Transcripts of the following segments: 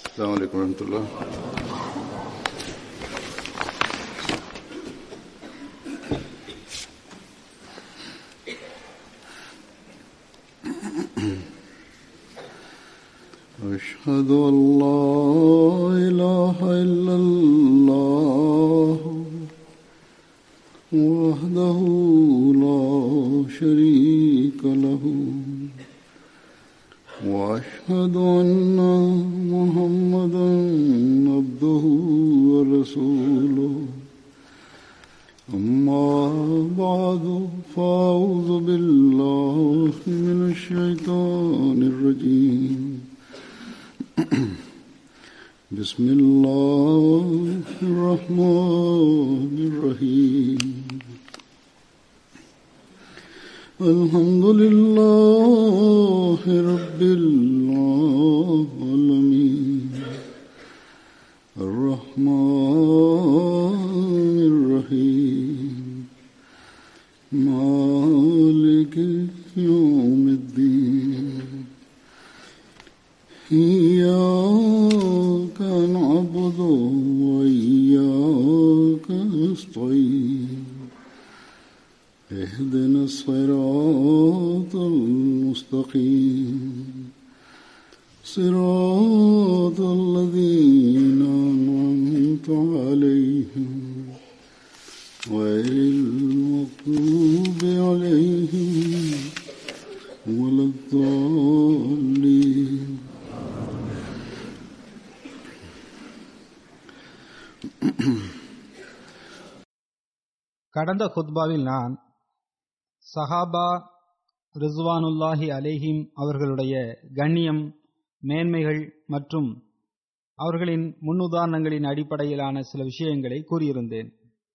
السلام عليكم ورحمة الله أشهد أن لا إله إلا الله وحده لا شريك له وأشهد أن محمدا عبده ورسوله أما بعد فأعوذ بالله من الشيطان الرجيم بسم الله الرحمن الرحيم الحمد لله رب العالمين الرحمن الرحيم مالك يوم الدين إياك نعبد وإياك نستعين اهدنا الصراط المستقيم صراط الذين أنعمت عليهم غير المغضوب عليهم ولا الضالين கடந்த குத்பாவில் நான் சஹாபா ரிஸ்வானுல்லாஹி அலேஹிம் அவர்களுடைய கண்ணியம் மேன்மைகள் மற்றும் அவர்களின் முன்னுதாரணங்களின் அடிப்படையிலான சில விஷயங்களை கூறியிருந்தேன்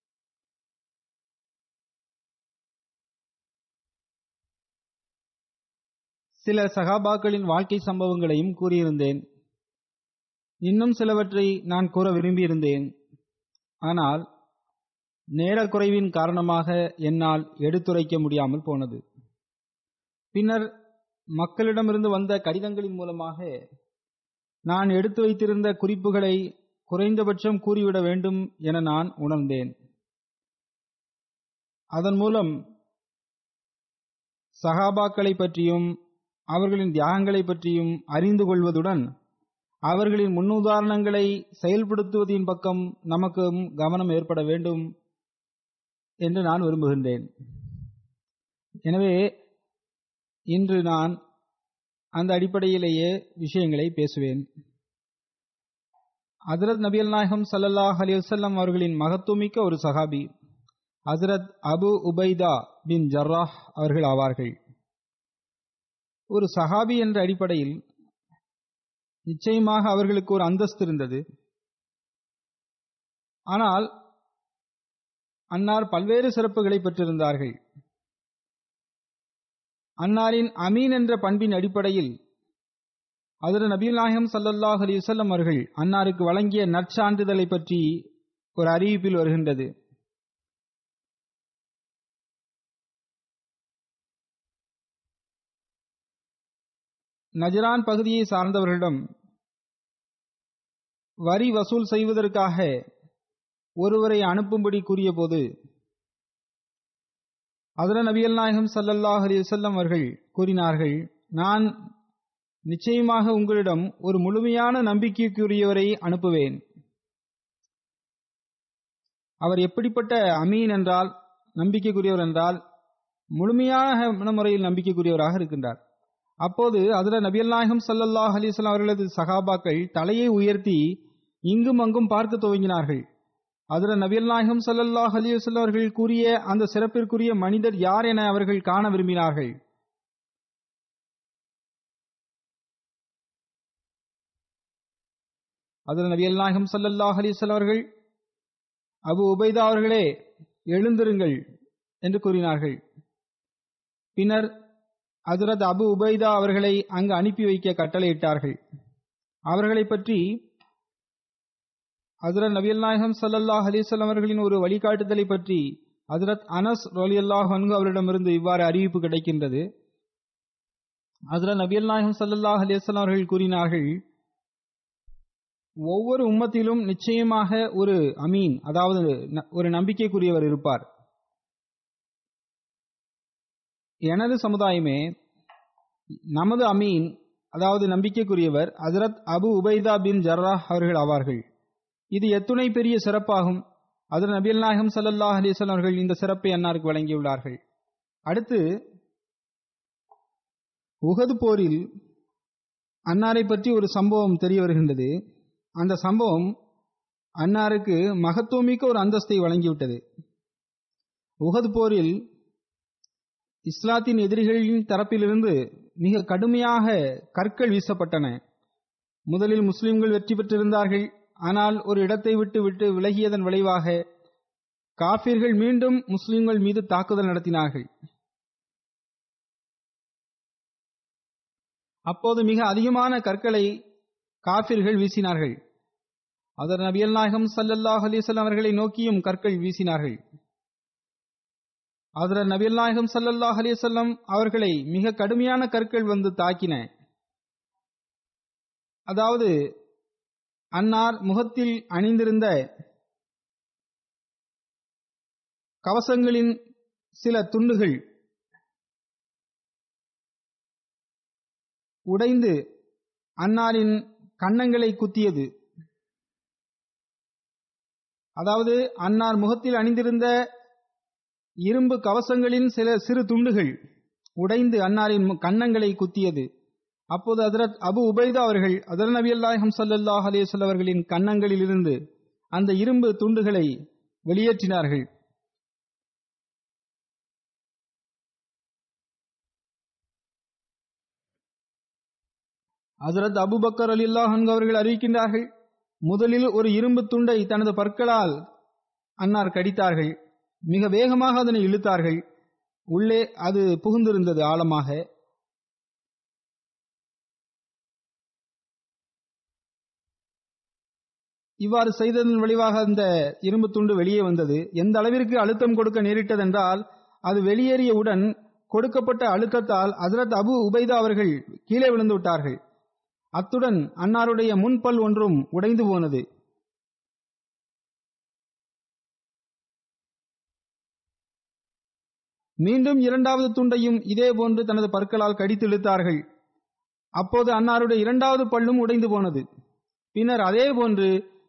சில சகாபாக்களின் வாழ்க்கை சம்பவங்களையும் கூறியிருந்தேன் இன்னும் சிலவற்றை நான் கூற விரும்பியிருந்தேன் ஆனால் நேரக்குறைவின் காரணமாக என்னால் எடுத்துரைக்க முடியாமல் போனது பின்னர் மக்களிடமிருந்து வந்த கடிதங்களின் மூலமாக நான் எடுத்து வைத்திருந்த குறிப்புகளை குறைந்தபட்சம் கூறிவிட வேண்டும் என நான் உணர்ந்தேன் அதன் மூலம் சகாபாக்களை பற்றியும் அவர்களின் தியாகங்களை பற்றியும் அறிந்து கொள்வதுடன் அவர்களின் முன்னுதாரணங்களை செயல்படுத்துவதின் பக்கம் நமக்கு கவனம் ஏற்பட வேண்டும் என்று நான் விரும்புகின்றேன் எனவே இன்று நான் அந்த அடிப்படையிலேயே விஷயங்களை பேசுவேன் ஹசரத் நபியல் நாயகம் சல்லல்லாஹ் அலி வல்லம் அவர்களின் மகத்துவமிக்க ஒரு சஹாபி ஹசரத் அபு உபைதா பின் ஜர்ராஹ் அவர்கள் ஆவார்கள் ஒரு சஹாபி என்ற அடிப்படையில் நிச்சயமாக அவர்களுக்கு ஒரு அந்தஸ்து இருந்தது ஆனால் அன்னார் பல்வேறு சிறப்புகளை பெற்றிருந்தார்கள் அன்னாரின் அமீன் என்ற பண்பின் அடிப்படையில் அதில் நபீல் நாயகம் சல்லல்லாஹ் அலி வல்லம் அவர்கள் அன்னாருக்கு வழங்கிய நற்சான்றிதழை பற்றி ஒரு அறிவிப்பில் வருகின்றது நஜரான் பகுதியை சார்ந்தவர்களிடம் வரி வசூல் செய்வதற்காக ஒருவரை அனுப்பும்படி கூறியபோது அதர நபியல் நாயகம் சல்லல்லாஹ் அலி வல்லம் அவர்கள் கூறினார்கள் நான் நிச்சயமாக உங்களிடம் ஒரு முழுமையான நம்பிக்கைக்குரியவரை அனுப்புவேன் அவர் எப்படிப்பட்ட அமீன் என்றால் நம்பிக்கைக்குரியவர் என்றால் முழுமையான முறையில் நம்பிக்கைக்குரியவராக இருக்கின்றார் அப்போது அதில் நபியல் நாயகம் சல்லல்லாஹ் அலிஸ்லாம் அவர்களது சகாபாக்கள் தலையை உயர்த்தி இங்கும் அங்கும் பார்க்க துவங்கினார்கள் அதில் நபியல் நாயகம் சல்லல்லாஹ் அலிவசல்ல அவர்கள் கூறிய அந்த சிறப்பிற்குரிய மனிதர் யார் என அவர்கள் காண விரும்பினார்கள் அதில் நபியல் நாயகம் சல்லல்லாஹ் அலிஸ்லாம் அவர்கள் அபு உபைதா அவர்களே எழுந்திருங்கள் என்று கூறினார்கள் பின்னர் ஹசரத் அபு உபைதா அவர்களை அங்கு அனுப்பி வைக்க கட்டளையிட்டார்கள் அவர்களை பற்றி ஹசரத் நபியல் நாயகம் சல்லல்லாஹ் அலிசல்லாம் அவர்களின் ஒரு வழிகாட்டுதலை பற்றி ஹசரத் அனஸ் ரொலியல்லாஹ் அன்கு அவரிடமிருந்து இவ்வாறு அறிவிப்பு கிடைக்கின்றது ஹசரத் நபியல் நாயகம் சல்லல்லாஹ் அலிஸ்லாம் அவர்கள் கூறினார்கள் ஒவ்வொரு உம்மத்திலும் நிச்சயமாக ஒரு அமீன் அதாவது ந- ஒரு நம்பிக்கைக்குரியவர் இருப்பார் எனது சமுதாயமே நமது அமீன் அதாவது நம்பிக்கைக்குரியவர் ஹஜரத் அபு உபைதா பின் ஜர்ராஹ் அவர்கள் ஆவார்கள் இது எத்துணை பெரிய சிறப்பாகும் அதில் நபிகள் நாயகம் ஸல்லல்லாஹு அலைஹி வஸல்லம் அவர்கள் இந்த சிறப்பை அன்னாருக்கு வழங்கியுள்ளார்கள் அடுத்து உகது போரில் அன்னாரை பற்றி ஒரு சம்பவம் தெரிய வருகின்றது அந்த சம்பவம் அன்னாருக்கு மகத்துவமிக்க ஒரு அந்தஸ்தை வழங்கிவிட்டது உகது போரில் இஸ்லாத்தின் எதிரிகளின் தரப்பிலிருந்து மிக கடுமையாக கற்கள் வீசப்பட்டன முதலில் முஸ்லிம்கள் வெற்றி பெற்றிருந்தார்கள் ஆனால் ஒரு இடத்தை விட்டு விட்டு விலகியதன் விளைவாக காபிர்கள் மீண்டும் முஸ்லிம்கள் மீது தாக்குதல் நடத்தினார்கள் அப்போது மிக அதிகமான கற்களை காபிர்கள் வீசினார்கள் அதர் நபியல் நாயகம் ஸல்லல்லாஹு அலைஹி வஸல்லம் அவர்களை நோக்கியும் கற்கள் வீசினார்கள் அதர் நபியல் நாயகம் ஸல்லல்லாஹு அலைஹி வஸல்லம் அவர்களை மிக கடுமையான கற்கள் வந்து தாக்கின அதாவது அன்னார் முகத்தில் அணிந்திருந்த கவசங்களின் சில துண்டுகள் உடைந்து அன்னாரின் கன்னங்களை குத்தியது அதாவது அன்னார் முகத்தில் அணிந்திருந்த இரும்பு கவசங்களின் சில சிறு துண்டுகள் உடைந்து அன்னாரின் மு- கன்னங்களை குத்தியது அப்போது ஹஜரத் அபு உபைதா அவர்கள் அதர் நபி அல்லாஹம் சல்லாஹ் அலேஸ்வல் அவர்களின் கன்னங்களில் இருந்து அந்த இரும்பு துண்டுகளை வெளியேற்றினார்கள் ஹஜரத் அபுபக்கர் அலில்லாஹ் அவர்கள் அறிவிக்கின்றார்கள் முதலில் ஒரு இரும்பு துண்டை தனது பற்களால் அன்னார் கடித்தார்கள் மிக வேகமாக அதனை இழுத்தார்கள் உள்ளே அது புகுந்திருந்தது ஆழமாக இவ்வாறு செய்ததன் விளைவாக அந்த இரும்பு துண்டு வெளியே வந்தது எந்த அளவிற்கு அழுத்தம் கொடுக்க நேரிட்டதென்றால் அது வெளியேறியவுடன் கொடுக்கப்பட்ட அழுத்தத்தால் ஹஜரத் அபு உபைதா அவர்கள் கீழே விழுந்து விட்டார்கள் அத்துடன் அன்னாருடைய முன்பல் ஒன்றும் உடைந்து போனது மீண்டும் இரண்டாவது துண்டையும் இதே போன்று தனது பற்களால் கடித்து இழுத்தார்கள் அப்போது அன்னாருடைய இரண்டாவது பல்லும் உடைந்து போனது பின்னர் அதே போன்று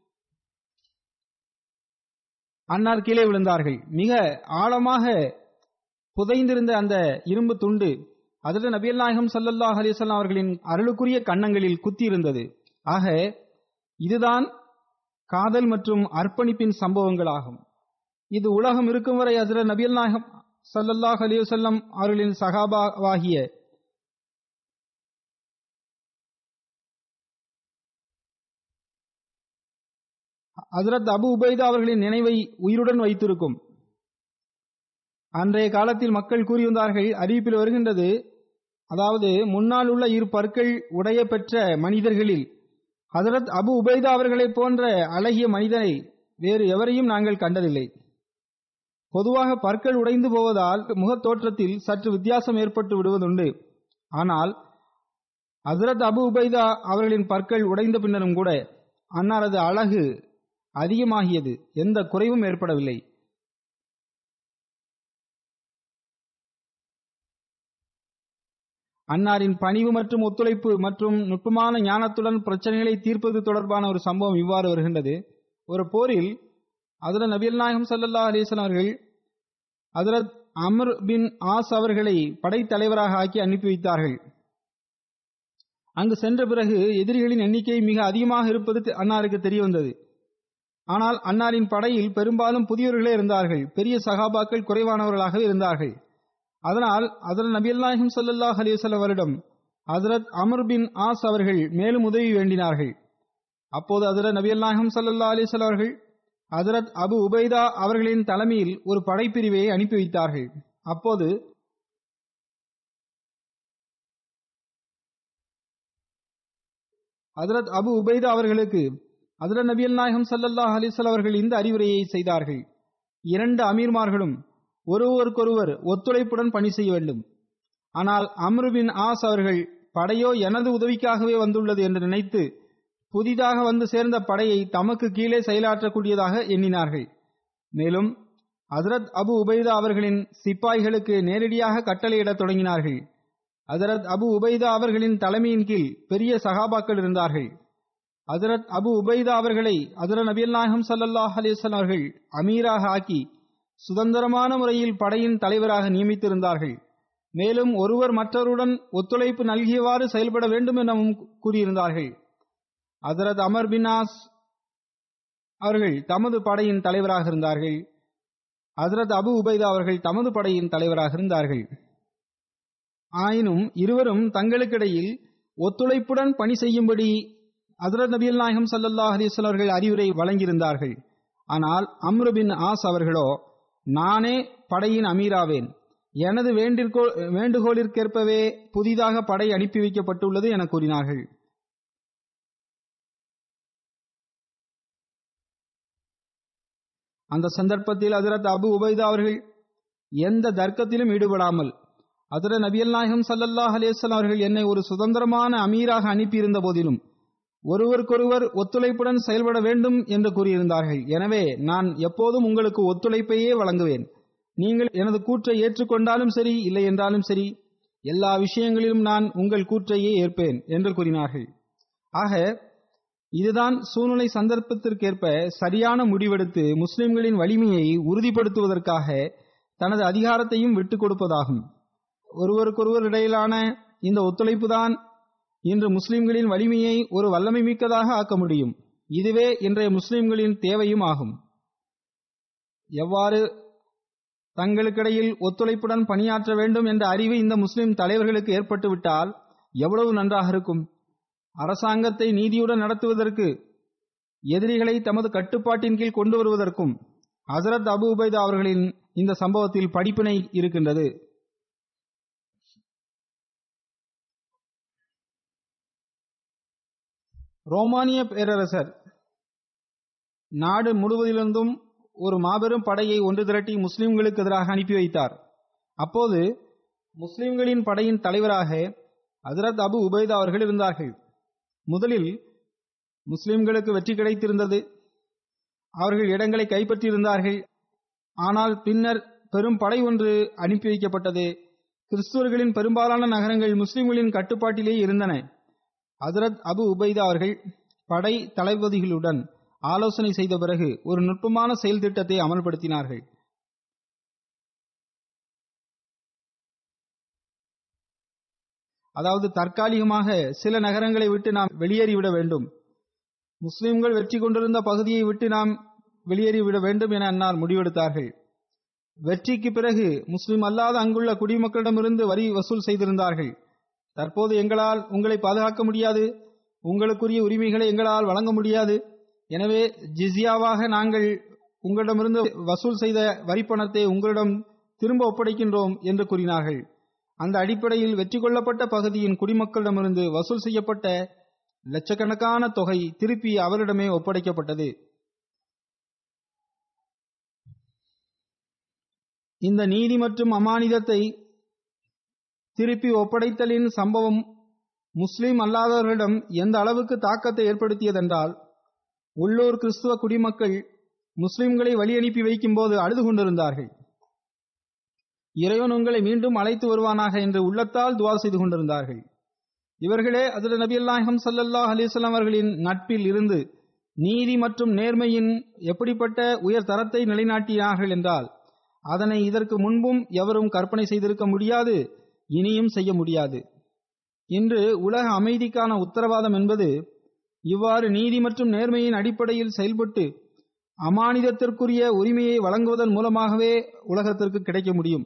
அன்னார் கீழே விழுந்தார்கள் மிக ஆழமாக புதைந்திருந்த அந்த இரும்பு துண்டு அதில் நபியல் நாயகம் ஸல்லல்லாஹு அலைஹி வஸல்லம் அவர்களின் அருளுக்குரிய கன்னங்களில் குத்தியிருந்தது ஆக இதுதான் காதல் மற்றும் அர்ப்பணிப்பின் சம்பவங்களாகும் இது உலகம் இருக்கும் வரை ஹஜ்ரத் நபியல் நாயகம் ஸல்லல்லாஹு அலைஹி வஸல்லம் அவர்களின் சகாபாவாகிய ஹஜ்ரத் அபு உபைதா அவர்களின் நினைவை உயிருடன் வைத்திருக்கும் அன்றைய காலத்தில் மக்கள் கூறியிருந்தார்கள் அறிவிப்பில் வருகின்றது அதாவது முன்னால் உள்ள இரு பற்கள் உடைய பெற்ற மனிதர்களில் ஹஜரத் அபு உபைதா அவர்களைப் போன்ற அழகிய மனிதனை வேறு எவரையும் நாங்கள் கண்டதில்லை பொதுவாக பற்கள் உடைந்து போவதால் முகத் தோற்றத்தில் சற்று வித்தியாசம் ஏற்பட்டு விடுவதுண்டு ஆனால் ஹசரத் அபு உபைதா அவர்களின் பற்கள் உடைந்த பின்னரும் கூட அன்னாரது அழகு அதிகமாகியது எந்த குறைவும் ஏற்படவில்லை அன்னாரின் பணிவு மற்றும் ஒத்துழைப்பு மற்றும் நுட்பமான ஞானத்துடன் பிரச்சனைகளை தீர்ப்பது தொடர்பான ஒரு சம்பவம் இவ்வாறு வருகின்றது ஒரு போரில் அதில் நபியல் நாயகம் சல்லல்லா அலிஸ்லாம் அவர்கள் ஹதரத் அமர் பின் ஆஸ் அவர்களை படைத்தலைவராக ஆக்கி அனுப்பி வைத்தார்கள் அங்கு சென்ற பிறகு எதிரிகளின் எண்ணிக்கை மிக அதிகமாக இருப்பது தெ- அன்னாருக்கு தெரிய வந்தது ஆனால் அன்னாரின் படையில் பெரும்பாலும் புதியவர்களே இருந்தார்கள் பெரிய சகாபாக்கள் குறைவானவர்களாகவே இருந்தார்கள் அதனால் அதில் நபியல் நாயகம் ஸல்லல்லாஹு அலைஹி வஸல்லம் அவரிடம் ஹஜரத் அமர் பின் ஆஸ் அவர்கள் மேலும் உதவி வேண்டினார்கள் அப்போது ஹஜரத் நபியல் நாயகம் ஸல்லல்லாஹு அலைஹி வஸல்லம் அவர்கள் ஹஜரத் அபு உபைதா அவர்களின் தலைமையில் ஒரு படைப்பிரிவை அனுப்பி வைத்தார்கள் அப்போது ஹஜரத் அபு உபைதா அவர்களுக்கு ஹஜரத் நபியல் நாயகம் ஸல்லல்லாஹு அலைஹி வஸல்லம் அவர்கள் இந்த அறிவுரையை செய்தார்கள் இரண்டு அமீர்மார்களும் ஒருவருக்கொருவர் ஒத்துழைப்புடன் பணி செய்ய வேண்டும் ஆனால் அம்ரு பின் ஆஸ் அவர்கள் படையோ எனது உதவிக்காகவே வந்துள்ளது என்று நினைத்து புதிதாக வந்து சேர்ந்த படையை தமக்கு கீழே செயலாற்றக்கூடியதாக எண்ணினார்கள் மேலும் ஹசரத் அபு உபைதா அவர்களின் சிப்பாய்களுக்கு நேரடியாக கட்டளையிடத் தொடங்கினார்கள் ஹசரத் அபு உபைதா அவர்களின் தலைமையின் கீழ் பெரிய சகாபாக்கள் இருந்தார்கள் ஹசரத் அபு உபைதா அவர்களை ஹசரத் நபியல் நாயகம் சல்லல்லாஹ் அலிஸ்லாம் அவர்கள் அமீராக ஆக்கி சுதந்திரமான முறையில் படையின் தலைவராக நியமித்திருந்தார்கள் மேலும் ஒருவர் மற்றவருடன் ஒத்துழைப்பு நல்கியவாறு செயல்பட வேண்டும் எனவும் கூறியிருந்தார்கள் ஹசரத் அமர் பினாஸ் அவர்கள் தமது படையின் தலைவராக இருந்தார்கள் ஹசரத் அபு உபைதா அவர்கள் தமது படையின் தலைவராக இருந்தார்கள் ஆயினும் இருவரும் தங்களுக்கிடையில் ஒத்துழைப்புடன் பணி செய்யும்படி ஹசரத் நபியல் நாயகம் சல்லல்லாஹ் அலிஸ்லாம் அவர்கள் அறிவுரை வழங்கியிருந்தார்கள் ஆனால் அம்ரு பின் ஆஸ் அவர்களோ நானே படையின் அமீராவேன் எனது வேண்டிற்கோ வேண்டுகோளிற்கேற்பவே புதிதாக படை அனுப்பி வைக்கப்பட்டுள்ளது என கூறினார்கள் அந்த சந்தர்ப்பத்தில் ஹசரத் அபு உபைதா அவர்கள் எந்த தர்க்கத்திலும் ஈடுபடாமல் ஹசரத் நபியல் நாயகம் சல்லல்லாஹ் அலேஸ்லாம் அவர்கள் என்னை ஒரு சுதந்திரமான அமீராக அனுப்பியிருந்த போதிலும் ஒருவருக்கொருவர் ஒத்துழைப்புடன் செயல்பட வேண்டும் என்று கூறியிருந்தார்கள் எனவே நான் எப்போதும் உங்களுக்கு ஒத்துழைப்பையே வழங்குவேன் நீங்கள் எனது கூற்றை ஏற்றுக்கொண்டாலும் சரி இல்லை என்றாலும் சரி எல்லா விஷயங்களிலும் நான் உங்கள் கூற்றையே ஏற்பேன் என்று கூறினார்கள் ஆக இதுதான் சூழ்நிலை சந்தர்ப்பத்திற்கேற்ப சரியான முடிவெடுத்து முஸ்லிம்களின் வலிமையை உறுதிப்படுத்துவதற்காக தனது அதிகாரத்தையும் விட்டுக் கொடுப்பதாகும் ஒருவருக்கொருவர் இடையிலான இந்த ஒத்துழைப்பு தான் இன்று முஸ்லிம்களின் வலிமையை ஒரு வல்லமை மிக்கதாக ஆக்க முடியும் இதுவே இன்றைய முஸ்லிம்களின் தேவையும் ஆகும் எவ்வாறு தங்களுக்கிடையில் ஒத்துழைப்புடன் பணியாற்ற வேண்டும் என்ற அறிவு இந்த முஸ்லிம் தலைவர்களுக்கு ஏற்பட்டுவிட்டால் எவ்வளவு நன்றாக இருக்கும் அரசாங்கத்தை நீதியுடன் நடத்துவதற்கு எதிரிகளை தமது கட்டுப்பாட்டின் கீழ் கொண்டு வருவதற்கும் ஹசரத் அபு உபைதா அவர்களின் இந்த சம்பவத்தில் படிப்பினை இருக்கின்றது ரோமானிய பேரரசர் நாடு முழுவதிலிருந்தும் ஒரு மாபெரும் படையை ஒன்று திரட்டி முஸ்லிம்களுக்கு எதிராக அனுப்பி வைத்தார் அப்போது முஸ்லிம்களின் படையின் தலைவராக ஹசரத் அபு உபைதா அவர்கள் இருந்தார்கள் முதலில் முஸ்லிம்களுக்கு வெற்றி கிடைத்திருந்தது அவர்கள் இடங்களை கைப்பற்றியிருந்தார்கள் ஆனால் பின்னர் பெரும் படை ஒன்று அனுப்பி வைக்கப்பட்டது கிறிஸ்துவர்களின் பெரும்பாலான நகரங்கள் முஸ்லிம்களின் கட்டுப்பாட்டிலே இருந்தன ஹசரத் அபு உபைதா அவர்கள் படை தளபதிகளுடன் ஆலோசனை செய்த பிறகு ஒரு நுட்பமான செயல் திட்டத்தை அமல்படுத்தினார்கள் அதாவது தற்காலிகமாக சில நகரங்களை விட்டு நாம் வெளியேறிவிட வேண்டும் முஸ்லிம்கள் வெற்றி கொண்டிருந்த பகுதியை விட்டு நாம் வெளியேறிவிட வேண்டும் என அன்னார் முடிவெடுத்தார்கள் வெற்றிக்கு பிறகு முஸ்லிம் அல்லாத அங்குள்ள குடிமக்களிடமிருந்து வரி வசூல் செய்திருந்தார்கள் தற்போது எங்களால் உங்களை பாதுகாக்க முடியாது உங்களுக்குரிய உரிமைகளை எங்களால் வழங்க முடியாது எனவே ஜிஸ்யாவாக நாங்கள் உங்களிடமிருந்து வசூல் செய்த வரிப்பணத்தை உங்களிடம் திரும்ப ஒப்படைக்கின்றோம் என்று கூறினார்கள் அந்த அடிப்படையில் வெற்றி கொள்ளப்பட்ட பகுதியின் குடிமக்களிடமிருந்து வசூல் செய்யப்பட்ட லட்சக்கணக்கான தொகை திருப்பி அவரிடமே ஒப்படைக்கப்பட்டது இந்த நீதி மற்றும் அமானிதத்தை திருப்பி ஒப்படைத்தலின் சம்பவம் முஸ்லிம் அல்லாதவர்களிடம் எந்த அளவுக்கு தாக்கத்தை ஏற்படுத்தியதென்றால் உள்ளூர் கிறிஸ்துவ குடிமக்கள் முஸ்லிம்களை வழி அனுப்பி வைக்கும் போது அழுது கொண்டிருந்தார்கள் இறைவன் உங்களை மீண்டும் அழைத்து வருவானாக என்று உள்ளத்தால் துவா செய்து கொண்டிருந்தார்கள் இவர்களே அதில் நபி அல்லாஹம் சல்லல்லாஹ் அலிஸ்லாம் அவர்களின் நட்பில் இருந்து நீதி மற்றும் நேர்மையின் எப்படிப்பட்ட உயர் தரத்தை நிலைநாட்டினார்கள் என்றால் அதனை இதற்கு முன்பும் எவரும் கற்பனை செய்திருக்க முடியாது இனியும் செய்ய முடியாது இன்று உலக அமைதிக்கான உத்தரவாதம் என்பது இவ்வாறு நீதி மற்றும் நேர்மையின் அடிப்படையில் செயல்பட்டு அமானிதத்திற்குரிய உரிமையை வழங்குவதன் மூலமாகவே உலகத்திற்கு கிடைக்க முடியும்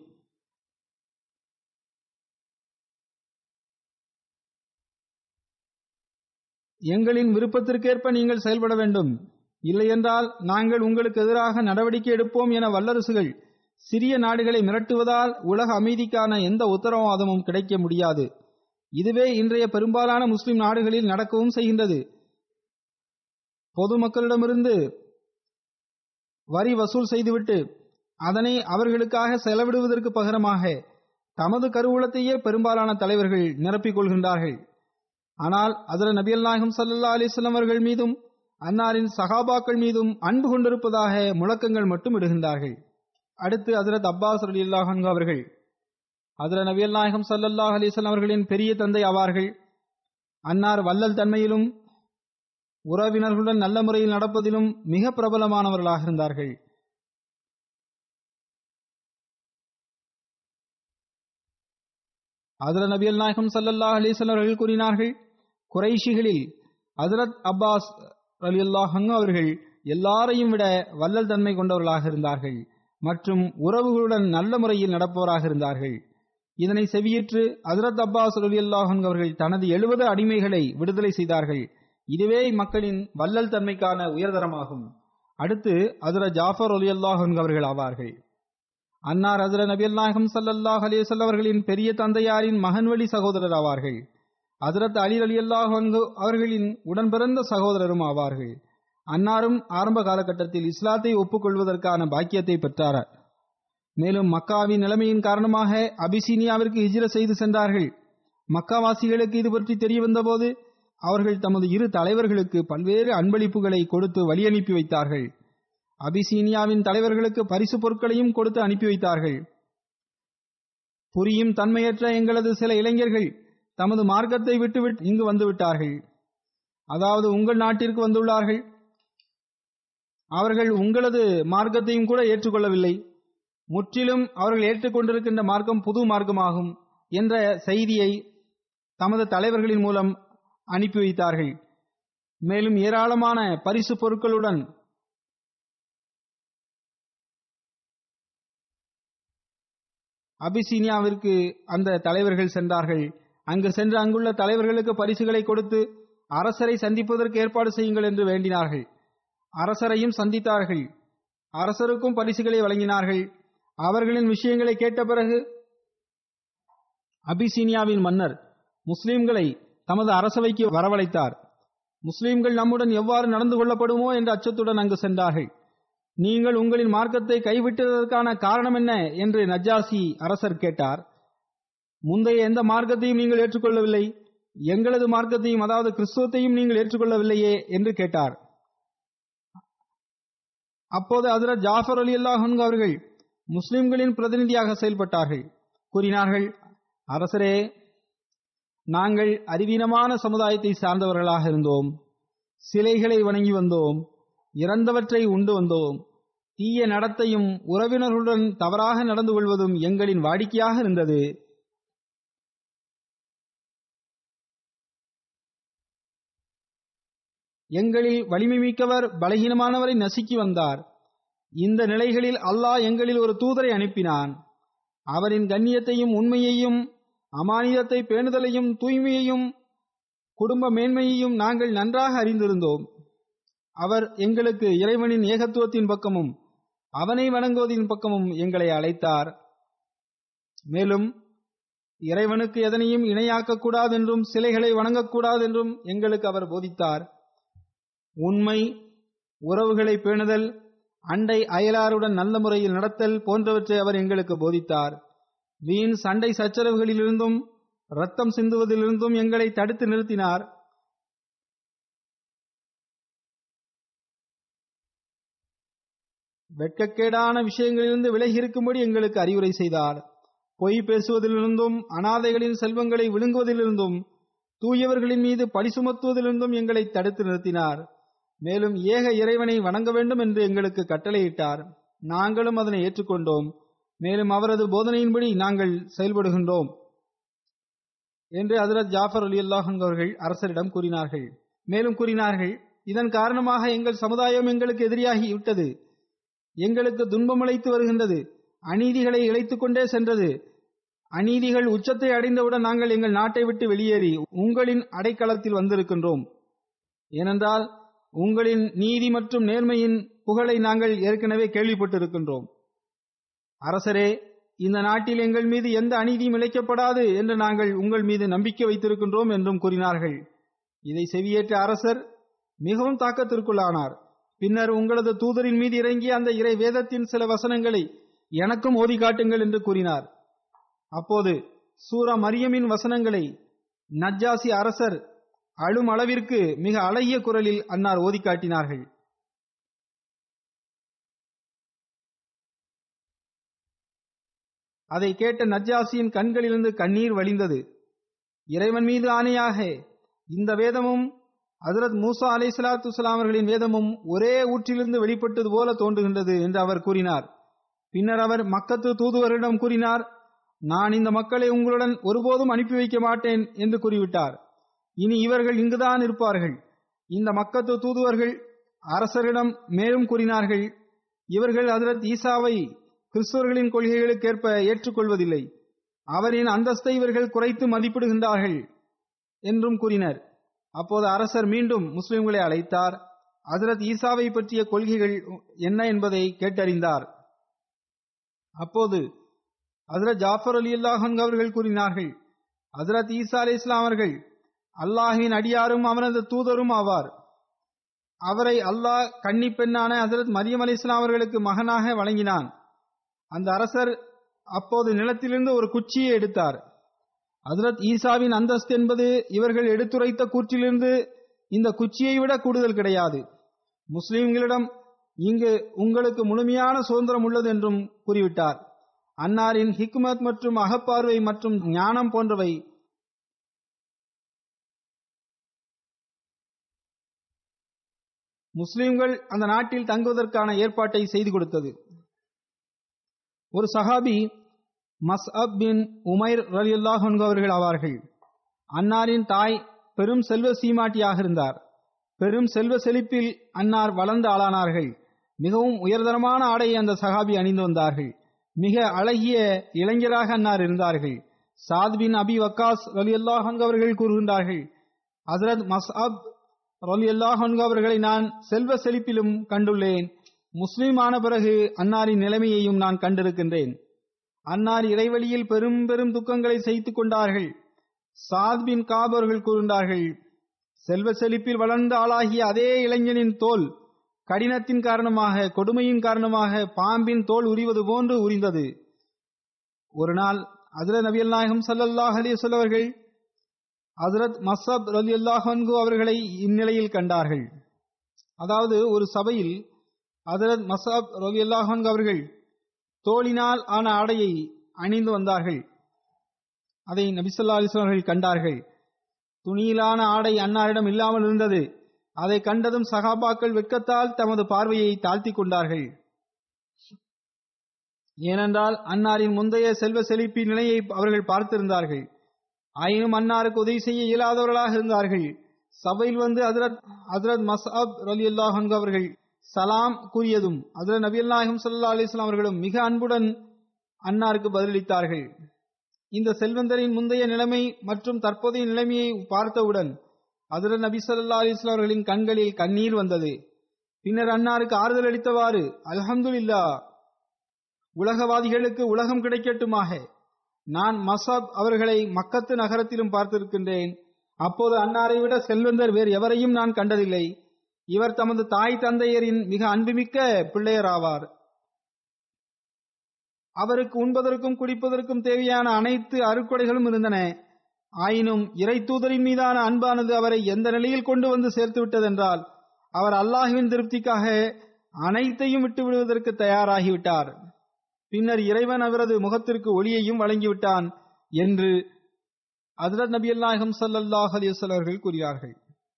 எங்களின் விருப்பத்திற்கேற்ப நீங்கள் செயல்பட வேண்டும் இல்லையென்றால் நாங்கள் உங்களுக்கு எதிராக நடவடிக்கை எடுப்போம் என வல்லரசுகள் சிறிய நாடுகளை மிரட்டுவதால் உலக அமைதிக்கான எந்த உத்தரவாதமும் கிடைக்க முடியாது இதுவே இன்றைய பெரும்பாலான முஸ்லிம் நாடுகளில் நடக்கவும் செய்கின்றது பொதுமக்களிடமிருந்து வரி வசூல் செய்துவிட்டு அதனை அவர்களுக்காக செலவிடுவதற்கு பகரமாக தமது கருவூலத்தையே பெரும்பாலான தலைவர்கள் நிரப்பிக் கொள்கின்றார்கள் ஆனால் அதில் நபியல் நாயகம் சல்லா அலிஸ்லாம் அவர்கள் மீதும் அன்னாரின் சகாபாக்கள் மீதும் அன்பு கொண்டிருப்பதாக முழக்கங்கள் மட்டும் இடுகின்றார்கள் அடுத்து ஹசரத் அப்பாஸ் அலி அல்லாஹன் அவர்கள் அதில் நபியல் நாயகம் சல்லல்லாஹ் அலிஸ்லாம் அவர்களின் பெரிய தந்தை ஆவார்கள் அன்னார் வல்லல் தன்மையிலும் உறவினர்களுடன் நல்ல முறையில் நடப்பதிலும் மிக பிரபலமானவர்களாக இருந்தார்கள் அதில் நபியல் நாயகம் சல்லல்லாஹ் அலிஸ்லாம் அவர்கள் கூறினார்கள் குறைஷிகளில் ஹசரத் அப்பாஸ் அலி அல்லாஹங் அவர்கள் எல்லாரையும் விட வல்லல் தன்மை கொண்டவர்களாக இருந்தார்கள் மற்றும் உறவுகளுடன் நல்ல முறையில் நடப்பவராக இருந்தார்கள் இதனை செவியேற்று ஹசரத் அப்பாஸ் அலி அல்லாஹன் அவர்கள் தனது எழுபது அடிமைகளை விடுதலை செய்தார்கள் இதுவே மக்களின் வல்லல் தன்மைக்கான உயர்தரமாகும் அடுத்து ஹசரத் ஜாஃபர் அலி அல்லாஹன் அவர்கள் ஆவார்கள் அன்னார் ஹசர நபியல் நாயகம் சல்லல்லாஹ் அலிசல்ல அவர்களின் பெரிய தந்தையாரின் மகன்வழி சகோதரர் ஆவார்கள் ஹசரத் அலி அலி அல்லாஹ் அவர்களின் உடன் பிறந்த சகோதரரும் ஆவார்கள் அன்னாரும் ஆரம்ப காலகட்டத்தில் இஸ்லாத்தை ஒப்புக்கொள்வதற்கான பாக்கியத்தை பெற்றார் மேலும் மக்காவின் நிலைமையின் காரணமாக அபிசீனியாவிற்கு ஹிஜ்ர செய்து சென்றார்கள் மக்காவாசிகளுக்கு இது பற்றி தெரிய வந்தபோது அவர்கள் தமது இரு தலைவர்களுக்கு பல்வேறு அன்பளிப்புகளை கொடுத்து வழி அனுப்பி வைத்தார்கள் அபிசீனியாவின் தலைவர்களுக்கு பரிசு பொருட்களையும் கொடுத்து அனுப்பி வைத்தார்கள் புரியும் தன்மையற்ற எங்களது சில இளைஞர்கள் தமது மார்க்கத்தை விட்டுவிட்டு இங்கு வந்து விட்டார்கள் அதாவது உங்கள் நாட்டிற்கு வந்துள்ளார்கள் அவர்கள் உங்களது மார்க்கத்தையும் கூட ஏற்றுக்கொள்ளவில்லை முற்றிலும் அவர்கள் ஏற்றுக்கொண்டிருக்கின்ற மார்க்கம் புது மார்க்கமாகும் என்ற செய்தியை தமது தலைவர்களின் மூலம் அனுப்பி வைத்தார்கள் மேலும் ஏராளமான பரிசு பொருட்களுடன் அபிசீனியாவிற்கு அந்த தலைவர்கள் சென்றார்கள் அங்கு சென்று அங்குள்ள தலைவர்களுக்கு பரிசுகளை கொடுத்து அரசரை சந்திப்பதற்கு ஏற்பாடு செய்யுங்கள் என்று வேண்டினார்கள் அரசரையும் சந்தித்தார்கள் அரசருக்கும் பரிசுகளை வழங்கினார்கள் அவர்களின் விஷயங்களை கேட்ட பிறகு அபிசீனியாவின் மன்னர் முஸ்லிம்களை தமது அரசவைக்கு வரவழைத்தார் முஸ்லிம்கள் நம்முடன் எவ்வாறு நடந்து கொள்ளப்படுமோ என்ற அச்சத்துடன் அங்கு சென்றார்கள் நீங்கள் உங்களின் மார்க்கத்தை கைவிட்டதற்கான காரணம் என்ன என்று நஜாசி அரசர் கேட்டார் முந்தைய எந்த மார்க்கத்தையும் நீங்கள் ஏற்றுக்கொள்ளவில்லை எங்களது மார்க்கத்தையும் அதாவது கிறிஸ்துவத்தையும் நீங்கள் ஏற்றுக்கொள்ளவில்லையே என்று கேட்டார் அப்போது ஹசரத் ஜாஃபர் அலி அல்லாஹன் அவர்கள் முஸ்லிம்களின் பிரதிநிதியாக செயல்பட்டார்கள் கூறினார்கள் அரசரே நாங்கள் அறிவீனமான சமுதாயத்தை சார்ந்தவர்களாக இருந்தோம் சிலைகளை வணங்கி வந்தோம் இறந்தவற்றை உண்டு வந்தோம் தீய நடத்தையும் உறவினர்களுடன் தவறாக நடந்து கொள்வதும் எங்களின் வாடிக்கையாக இருந்தது எங்களில் வலிமை மிக்கவர் பலகீனமானவரை நசுக்கி வந்தார் இந்த நிலைகளில் அல்லாஹ் எங்களில் ஒரு தூதரை அனுப்பினான் அவரின் கண்ணியத்தையும் உண்மையையும் அமானியத்தை பேணுதலையும் தூய்மையையும் குடும்ப மேன்மையையும் நாங்கள் நன்றாக அறிந்திருந்தோம் அவர் எங்களுக்கு இறைவனின் ஏகத்துவத்தின் பக்கமும் அவனை வணங்குவதின் பக்கமும் எங்களை அழைத்தார் மேலும் இறைவனுக்கு எதனையும் இணையாக்க கூடாது என்றும் சிலைகளை வணங்கக்கூடாது என்றும் எங்களுக்கு அவர் போதித்தார் உண்மை உறவுகளை பேணுதல் அண்டை அயலாருடன் நல்ல முறையில் நடத்தல் போன்றவற்றை அவர் எங்களுக்கு போதித்தார் வீண் சண்டை சச்சரவுகளிலிருந்தும் ரத்தம் சிந்துவதிலிருந்தும் எங்களை தடுத்து நிறுத்தினார் வெட்கக்கேடான விஷயங்களிலிருந்து விலகி இருக்கும்படி எங்களுக்கு அறிவுரை செய்தார் பொய் பேசுவதிலிருந்தும் அனாதைகளின் செல்வங்களை விழுங்குவதிலிருந்தும் தூயவர்களின் மீது பழி சுமத்துவதிலிருந்தும் எங்களை தடுத்து நிறுத்தினார் மேலும் ஏக இறைவனை வணங்க வேண்டும் என்று எங்களுக்கு கட்டளையிட்டார் நாங்களும் அதனை ஏற்றுக்கொண்டோம் மேலும் அவரது போதனையின்படி நாங்கள் செயல்படுகின்றோம் என்று ஹசரத் ஜாஃபர் அலி அல்லாஹன் அவர்கள் அரசரிடம் கூறினார்கள் மேலும் கூறினார்கள் இதன் காரணமாக எங்கள் சமுதாயம் எங்களுக்கு எதிரியாகி விட்டது எங்களுக்கு துன்பமளித்து வருகின்றது அநீதிகளை இழைத்துக் கொண்டே சென்றது அநீதிகள் உச்சத்தை அடைந்தவுடன் நாங்கள் எங்கள் நாட்டை விட்டு வெளியேறி உங்களின் அடைக்கலத்தில் வந்திருக்கின்றோம் ஏனென்றால் உங்களின் நீதி மற்றும் நேர்மையின் புகழை நாங்கள் ஏற்கனவே கேள்விப்பட்டிருக்கின்றோம் அரசரே இந்த நாட்டில் எங்கள் மீது எந்த அநீதியும் இழைக்கப்படாது என்று நாங்கள் உங்கள் மீது நம்பிக்கை வைத்திருக்கின்றோம் என்றும் கூறினார்கள் இதை செவியேற்ற அரசர் மிகவும் தாக்கத்திற்குள்ளானார் பின்னர் உங்களது தூதரின் மீது இறங்கிய அந்த இறை வேதத்தின் சில வசனங்களை எனக்கும் ஓதி காட்டுங்கள் என்று கூறினார் அப்போது சூரா மரியமின் வசனங்களை நஜ்ஜாசி அரசர் அழும் அளவிற்கு மிக அழகிய குரலில் அன்னார் ஓதி காட்டினார்கள் அதை கேட்ட நஜ்ஜாசியின் கண்களிலிருந்து கண்ணீர் வழிந்தது இறைவன் மீது ஆணையாக இந்த வேதமும் ஹஜரத் மூசா அலை சலாத்து அவர்களின் வேதமும் ஒரே ஊற்றிலிருந்து வெளிப்பட்டது போல தோன்றுகின்றது என்று அவர் கூறினார் பின்னர் அவர் மக்கத்து தூதுவரிடம் கூறினார் நான் இந்த மக்களை உங்களுடன் ஒருபோதும் அனுப்பி வைக்க மாட்டேன் என்று கூறிவிட்டார் இனி இவர்கள் இங்குதான் இருப்பார்கள் இந்த மக்கத்து தூதுவர்கள் அரசரிடம் மேலும் கூறினார்கள் இவர்கள் ஹஜரத் ஈசாவை கிறிஸ்தவர்களின் கொள்கைகளுக்கேற்ப ஏற்றுக்கொள்வதில்லை அவரின் அந்தஸ்தை இவர்கள் குறைத்து மதிப்பிடுகின்றார்கள் என்றும் கூறினர் அப்போது அரசர் மீண்டும் முஸ்லிம்களை அழைத்தார் ஹசரத் ஈசாவை பற்றிய கொள்கைகள் என்ன என்பதை கேட்டறிந்தார் அப்போது ஹசரத் ஜாஃபர் அலி அல்லாஹன் அவர்கள் கூறினார்கள் ஹசரத் ஈசா அலி இஸ்லாம் அவர்கள் அல்லாஹின் அடியாரும் அவனது தூதரும் ஆவார் அவரை அல்லாஹ் கன்னி பெண்ணான ஹசரத் மரியம் அலி இஸ்லாம் அவர்களுக்கு மகனாக வழங்கினான் அந்த அரசர் அப்போது நிலத்திலிருந்து ஒரு குச்சியை எடுத்தார் ஹசரத் ஈசாவின் அந்தஸ்து என்பது இவர்கள் எடுத்துரைத்த கூற்றிலிருந்து இந்த குச்சியை விட கூடுதல் கிடையாது முஸ்லிம்களிடம் இங்கு உங்களுக்கு முழுமையான சுதந்திரம் உள்ளது என்றும் கூறிவிட்டார் அன்னாரின் ஹிக்மத் மற்றும் அகப்பார்வை மற்றும் ஞானம் போன்றவை முஸ்லிம்கள் அந்த நாட்டில் தங்குவதற்கான ஏற்பாட்டை செய்து கொடுத்தது ஒரு சஹாபி மஸ்அப் பின் உமைர் ரலியுல்லாஹ் அவர்கள் ஆவார்கள் அன்னாரின் தாய் பெரும் செல்வ சீமாட்டியாக இருந்தார் பெரும் செல்வ செழிப்பில் அன்னார் வளர்ந்து ஆளானார்கள் மிகவும் உயர்தரமான ஆடையை அந்த சஹாபி அணிந்து வந்தார்கள் மிக அழகிய இளைஞராக அன்னார் இருந்தார்கள் சாத் பின் அபி வக்காஸ் ரலியுல்லாஹ் அவர்கள் கூறுகின்றார்கள் ஹசரத் மஸ்அப் ரலியுல்லாஹ் அவர்களை நான் செல்வ செழிப்பிலும் கண்டுள்ளேன் முஸ்லிம் ஆன பிறகு அன்னாரின் நிலைமையையும் நான் கண்டிருக்கின்றேன் அன்னார் இறைவழியில் பெரும் பெரும் துக்கங்களை செய்து கொண்டார்கள் சாத் பின் காப் அவர்கள் கூறுகின்றார்கள் செல்வ செழிப்பில் வளர்ந்த ஆளாகிய அதே இளைஞனின் தோல் கடினத்தின் காரணமாக கொடுமையின் காரணமாக பாம்பின் தோல் உரிவது போன்று உரிந்தது ஒரு நாள் ஹசரத் நபி நாயகம் சல்லல்லாஹ் அலிசல் அவர்கள் ஹசரத் மசப் ரலி அல்லாஹன்கு அவர்களை இந்நிலையில் கண்டார்கள் அதாவது ஒரு சபையில் ஹசரத் மசப் ரலி அல்லாஹன்கு அவர்கள் தோளினால் ஆன ஆடையை அணிந்து வந்தார்கள் அதை நபிசல்லா அலிஸ்லாம் அவர்கள் கண்டார்கள் துணியிலான ஆடை அன்னாரிடம் இல்லாமல் இருந்தது அதை கண்டதும் சகாபாக்கள் வெட்கத்தால் தமது பார்வையை தாழ்த்தி கொண்டார்கள் ஏனென்றால் அன்னாரின் முந்தைய செல்வ செழிப்பின் நிலையை அவர்கள் பார்த்திருந்தார்கள் ஆயினும் அன்னாருக்கு உதவி செய்ய இயலாதவர்களாக இருந்தார்கள் சபையில் வந்து ஹசரத் ஹசரத் மஸ்அப் ரலி அல்லாஹ் அவர்கள் சலாம் கூறியதும் ஹசரத் நபி நாயகம் சல்லா அலிஸ்லாம் அவர்களும் மிக அன்புடன் அன்னாருக்கு பதிலளித்தார்கள் இந்த செல்வந்தரின் முந்தைய நிலைமை மற்றும் தற்போதைய நிலைமையை பார்த்தவுடன் ஹசரத் நபி சல்லா அலிஸ்லாம் அவர்களின் கண்களில் கண்ணீர் வந்தது பின்னர் அன்னாருக்கு ஆறுதல் அளித்தவாறு அல்ஹம்துலில்லா உலகவாதிகளுக்கு உலகம் கிடைக்கட்டுமாக நான் மசாப் அவர்களை மக்கத்து நகரத்திலும் பார்த்திருக்கின்றேன் அப்போது அன்னாரை விட செல்வந்தர் வேறு எவரையும் நான் கண்டதில்லை இவர் தமது தாய் தந்தையரின் மிக அன்புமிக்க பிள்ளையராவார் அவருக்கு உண்பதற்கும் குடிப்பதற்கும் தேவையான அனைத்து அருக்கொடைகளும் இருந்தன ஆயினும் இறை தூதரின் மீதான அன்பானது அவரை எந்த நிலையில் கொண்டு வந்து சேர்த்து விட்டதென்றால் அவர் அல்லாஹுவின் திருப்திக்காக அனைத்தையும் விட்டு விடுவதற்கு தயாராகிவிட்டார் பின்னர் இறைவன் அவரது முகத்திற்கு ஒளியையும் வழங்கிவிட்டான் என்று ஹசரத் நபி நாயகம் சல்லல்லாஹ் அலிவசல் அவர்கள் கூறினார்கள்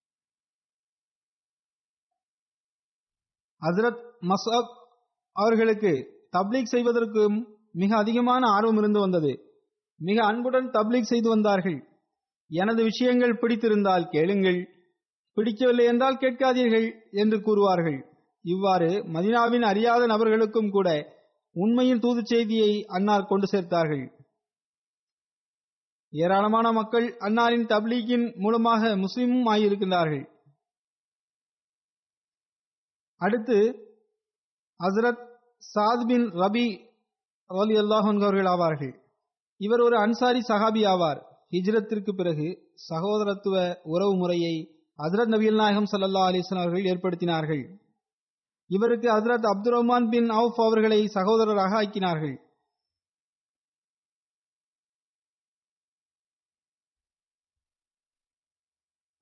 ஹசரத் மசப் அவர்களுக்கு தப்லீக் செய்வதற்கும் மிக அதிகமான ஆர்வம் இருந்து வந்தது மிக அன்புடன் தப்லீக் செய்து வந்தார்கள் எனது விஷயங்கள் பிடித்திருந்தால் கேளுங்கள் பிடிக்கவில்லை என்றால் கேட்காதீர்கள் என்று கூறுவார்கள் இவ்வாறு மதினாவின் அறியாத நபர்களுக்கும் கூட உண்மையின் தூது செய்தியை அன்னார் கொண்டு சேர்த்தார்கள் ஏராளமான மக்கள் அன்னாரின் தப்லீக்கின் மூலமாக முஸ்லிமும் ஆகியிருக்கின்றார்கள் அடுத்து ஹசரத் சாத் பின் ரபி அலி அல்லாஹன் அவர்கள் ஆவார்கள் இவர் ஒரு அன்சாரி சஹாபி ஆவார் ஹிஜ்ரத்திற்கு பிறகு சகோதரத்துவ உறவு முறையை ஹசரத் நபிகள் நாயகம் சல்லா அலிஸ்லாம் அவர்கள் ஏற்படுத்தினார்கள் இவருக்கு ஹசரத் அப்துல் ரஹ்மான் பின் அவுப் அவர்களை சகோதரராக ஆக்கினார்கள்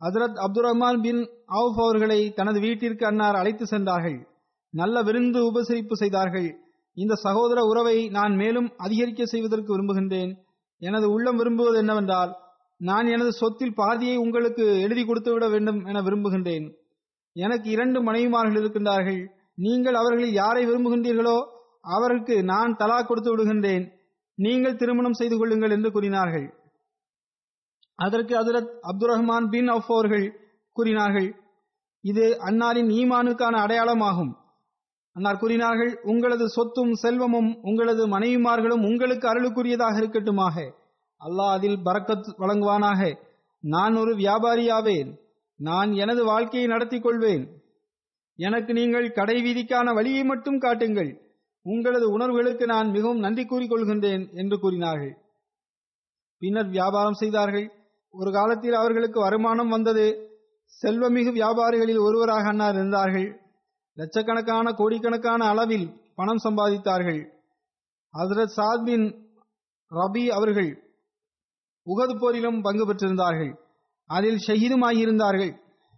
ஹசரத் அப்துல் ரஹ்மான் பின் அவுஃப் அவர்களை தனது வீட்டிற்கு அன்னார் அழைத்து சென்றார்கள் நல்ல விருந்து உபசரிப்பு செய்தார்கள் இந்த சகோதர உறவை நான் மேலும் அதிகரிக்க செய்வதற்கு விரும்புகின்றேன் எனது உள்ளம் விரும்புவது என்னவென்றால் நான் எனது சொத்தில் பாதியை உங்களுக்கு எழுதி கொடுத்து விட வேண்டும் என விரும்புகின்றேன் எனக்கு இரண்டு மனைவிமார்கள் இருக்கின்றார்கள் நீங்கள் அவர்களில் யாரை விரும்புகின்றீர்களோ அவருக்கு நான் தலா கொடுத்து விடுகின்றேன் நீங்கள் திருமணம் செய்து கொள்ளுங்கள் என்று கூறினார்கள் அதற்கு ஹசரத் அப்துல் ரஹ்மான் பின் அஃப் அவர்கள் கூறினார்கள் இது அன்னாரின் ஈமானுக்கான அடையாளமாகும் அன்னார் கூறினார்கள் உங்களது சொத்தும் செல்வமும் உங்களது மனைவிமார்களும் உங்களுக்கு அருளுக்குரியதாக இருக்கட்டுமாக அல்லாஹ் அதில் பரக்கத் வழங்குவானாக நான் ஒரு வியாபாரியாவேன் நான் எனது வாழ்க்கையை நடத்திக் கொள்வேன் எனக்கு நீங்கள் கடை வீதிக்கான வழியை மட்டும் காட்டுங்கள் உங்களது உணர்வுகளுக்கு நான் மிகவும் நன்றி கூறிக்கொள்கின்றேன் என்று கூறினார்கள் பின்னர் வியாபாரம் செய்தார்கள் ஒரு காலத்தில் அவர்களுக்கு வருமானம் வந்தது செல்வமிகு வியாபாரிகளில் ஒருவராக அன்னார் இருந்தார்கள் லட்சக்கணக்கான கோடிக்கணக்கான அளவில் பணம் சம்பாதித்தார்கள் ஹசரத் சாத் பின் ரபி அவர்கள் உகது போரிலும் பங்கு பெற்றிருந்தார்கள் அதில் ஷஹீதுமாகியிருந்தார்கள்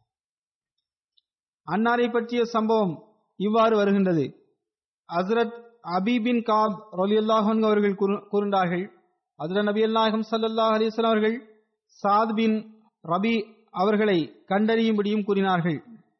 அன்னாரை பற்றிய சம்பவம் இவ்வாறு வருகின்றது ஹசரத் அபிபின் காப் ரலியல்லாஹன் அவர்கள் கூறினார்கள் ஹசரத் நபி அல்லாஹம் சல்லாஹ் அலிஸ்லாம் அவர்கள் சாத் பின் ரபி அவர்களை கண்டறியும்படியும் கூறினார்கள்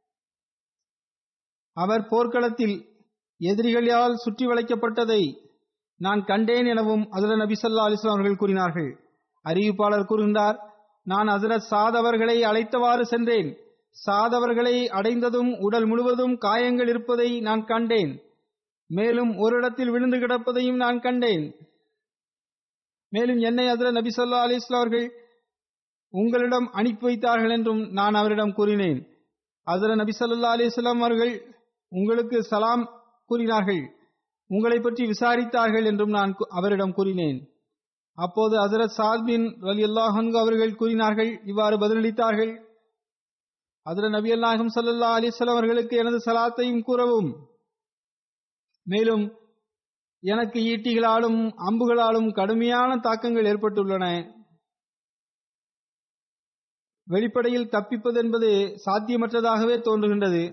அவர் போர்க்களத்தில் எதிரிகளால் சுற்றி வளைக்கப்பட்டதை நான் கண்டேன் எனவும் ஹசரத் நபி சல்லா அலிஸ்லாம் அவர்கள் கூறினார்கள் அறிவிப்பாளர் கூறுகின்றார் நான் ஹசரத் சாத் அவர்களை அழைத்தவாறு சென்றேன் சாத் அவர்களை அடைந்ததும் உடல் முழுவதும் காயங்கள் இருப்பதை நான் கண்டேன் மேலும் ஒரு இடத்தில் விழுந்து கிடப்பதையும் நான் கண்டேன் மேலும் என்னை ஹசரத் நபி சொல்லா அலிஸ்லாம் அவர்கள் உங்களிடம் அனுப்பி வைத்தார்கள் என்றும் நான் அவரிடம் கூறினேன் ஹசரத் நபி சொல்லா அலிஸ்லாம் அவர்கள் உங்களுக்கு சலாம் கூறினார்கள் உங்களை பற்றி விசாரித்தார்கள் என்றும் நான் அவரிடம் கூறினேன் அப்போது ஹசரத் சாத் பின் அலி அல்லாஹன்கு அவர்கள் கூறினார்கள் இவ்வாறு பதிலளித்தார்கள் ஹசரத் நபி அல்லாஹம் சல்லா அலிஸ்லாம் அவர்களுக்கு எனது சலாத்தையும் கூறவும் மேலும் எனக்கு ஈட்டிகளாலும் அம்புகளாலும் கடுமையான தாக்கங்கள் ஏற்பட்டுள்ளன வெளிப்படையில் தப்பிப்பது என்பது சாத்தியமற்றதாகவே தோன்றுகின்றது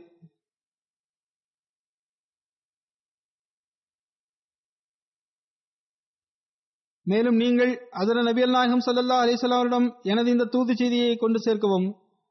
மேலும் நீங்கள் அதர நபியல் நாயகம் சல்லா அலிசல்லாவிடம் எனது இந்த தூது செய்தியை கொண்டு சேர்க்கவும்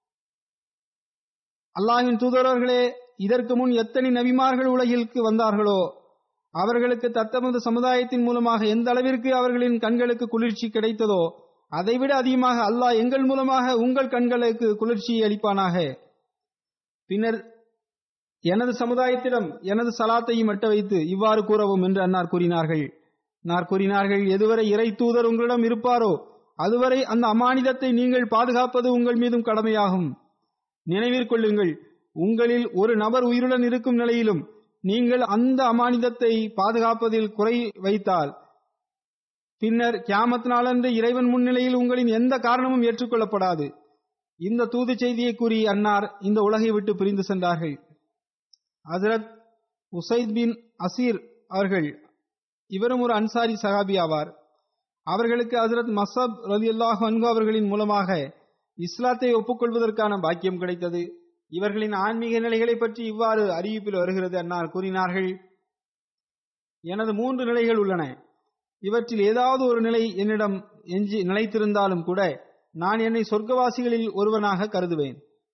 அல்லாஹின் தூதரர்களே இதற்கு முன் எத்தனை நபிமார்கள் உலகிற்கு வந்தார்களோ அவர்களுக்கு தத்தமது சமுதாயத்தின் மூலமாக எந்த அளவிற்கு அவர்களின் கண்களுக்கு குளிர்ச்சி கிடைத்ததோ அதைவிட அதிகமாக அல்லாஹ் எங்கள் மூலமாக உங்கள் கண்களுக்கு குளிர்ச்சி அளிப்பானாக பின்னர் எனது சமுதாயத்திடம் எனது சலாத்தையும் எட்ட வைத்து இவ்வாறு கூறவும் என்று அன்னார் கூறினார்கள் நார் கூறினார்கள் எதுவரை இறை தூதர் உங்களிடம் இருப்பாரோ அதுவரை அந்த அமானிதத்தை நீங்கள் பாதுகாப்பது உங்கள் மீதும் கடமையாகும் நினைவிற்கொள்ளுங்கள் உங்களில் ஒரு நபர் உயிருடன் இருக்கும் நிலையிலும் நீங்கள் அந்த அமானிதத்தை பாதுகாப்பதில் குறை வைத்தால் பின்னர் கியாமத் நாளன்று இறைவன் முன்னிலையில் உங்களின் எந்த காரணமும் ஏற்றுக்கொள்ளப்படாது இந்த தூது செய்தியை கூறி அன்னார் இந்த உலகை விட்டு பிரிந்து சென்றார்கள் ஹசரத் உசைத் பின் அசீர் அவர்கள் இவரும் ஒரு அன்சாரி சகாபி ஆவார் அவர்களுக்கு ஹசரத் மசப் ரலி அல்லாஹ் அன்கு அவர்களின் மூலமாக இஸ்லாத்தை ஒப்புக்கொள்வதற்கான பாக்கியம் கிடைத்தது இவர்களின் ஆன்மீக நிலைகளை பற்றி இவ்வாறு அறிவிப்பில் வருகிறது அன்னார் கூறினார்கள் எனது மூன்று நிலைகள் உள்ளன இவற்றில் ஏதாவது ஒரு நிலை என்னிடம் எஞ்சி நிலைத்திருந்தாலும் கூட நான் என்னை சொர்க்கவாசிகளில் ஒருவனாக கருதுவேன்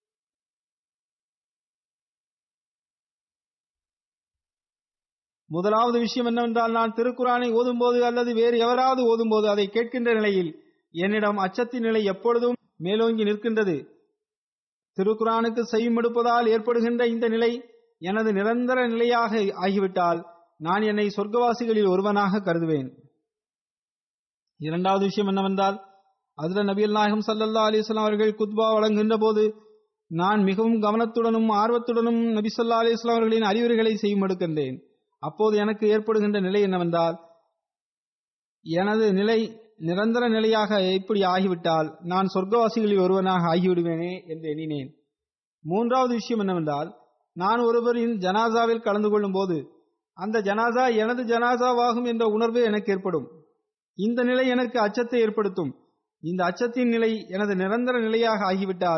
முதலாவது விஷயம் என்னவென்றால் நான் திருக்குறானை ஓதும்போது அல்லது வேறு எவராவது ஓதும்போது அதை கேட்கின்ற நிலையில் என்னிடம் அச்சத்தின் நிலை எப்பொழுதும் மேலோங்கி நிற்கின்றது திருக்குறானுக்கு செய்யும் எடுப்பதால் ஏற்படுகின்ற இந்த நிலை எனது நிரந்தர நிலையாக ஆகிவிட்டால் நான் என்னை சொர்க்கவாசிகளில் ஒருவனாக கருதுவேன் இரண்டாவது விஷயம் என்னவென்றால் அதுல நபியல் நாயகம் சல்லல்லா அலிஸ்லாம் அவர்கள் குத்பா வழங்குகின்ற போது நான் மிகவும் கவனத்துடனும் ஆர்வத்துடனும் நபி சொல்லா அலிஸ்லாம் அவர்களின் அறிவுரைகளை செய்யும் எடுக்கின்றேன் அப்போது எனக்கு ஏற்படுகின்ற நிலை என்னவென்றால் எனது நிலை நிரந்தர நிலையாக இப்படி ஆகிவிட்டால் நான் சொர்க்கவாசிகளில் ஒருவனாக ஆகிவிடுவேனே என்று எண்ணினேன் மூன்றாவது விஷயம் என்னவென்றால் நான் ஒருவரின் ஜனாசாவில் கலந்து கொள்ளும் போது அந்த ஜனாசா எனது ஜனாசாவாகும் என்ற உணர்வு எனக்கு ஏற்படும் இந்த நிலை எனக்கு அச்சத்தை ஏற்படுத்தும் இந்த அச்சத்தின் நிலை எனது நிரந்தர நிலையாக ஆகிவிட்டால்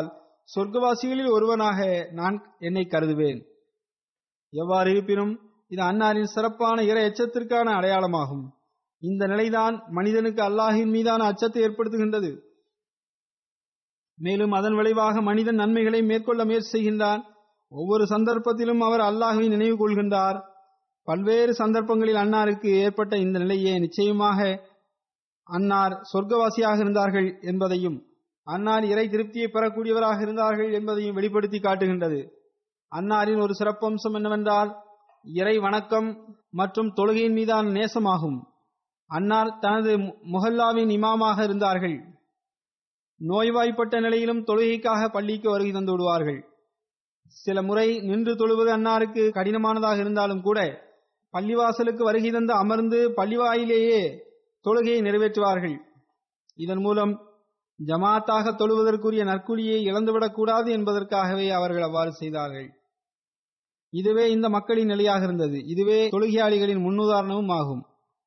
சொர்க்கவாசிகளில் ஒருவனாக நான் என்னை கருதுவேன் எவ்வாறு இருப்பினும் இது அன்னாரின் சிறப்பான இறை எச்சத்திற்கான அடையாளமாகும் இந்த நிலைதான் மனிதனுக்கு அல்லாஹின் மீதான அச்சத்தை ஏற்படுத்துகின்றது மேலும் அதன் விளைவாக மனிதன் நன்மைகளை மேற்கொள்ள முயற்சி செய்கின்றான் ஒவ்வொரு சந்தர்ப்பத்திலும் அவர் அல்லாஹுவை நினைவு கொள்கின்றார் பல்வேறு சந்தர்ப்பங்களில் அன்னாருக்கு ஏற்பட்ட இந்த நிலையே நிச்சயமாக அன்னார் சொர்க்கவாசியாக இருந்தார்கள் என்பதையும் அன்னார் இறை திருப்தியை பெறக்கூடியவராக இருந்தார்கள் என்பதையும் வெளிப்படுத்தி காட்டுகின்றது அன்னாரின் ஒரு சிறப்பம்சம் என்னவென்றால் இறை வணக்கம் மற்றும் தொழுகையின் மீதான நேசமாகும் அன்னார் தனது முஹல்லாவின் இமாமாக இருந்தார்கள் நோய்வாய்ப்பட்ட நிலையிலும் தொழுகைக்காக பள்ளிக்கு வருகை தந்து விடுவார்கள் சில முறை நின்று தொழுவது அன்னாருக்கு கடினமானதாக இருந்தாலும் கூட பள்ளிவாசலுக்கு வருகை தந்து அமர்ந்து பள்ளிவாயிலேயே தொழுகையை நிறைவேற்றுவார்கள் இதன் மூலம் ஜமாத்தாக தொழுவதற்குரிய நற்குலியை இழந்துவிடக் கூடாது என்பதற்காகவே அவர்கள் அவ்வாறு செய்தார்கள் இதுவே இந்த மக்களின் நிலையாக இருந்தது இதுவே தொழுகையாளிகளின் முன்னுதாரணமும் ஆகும்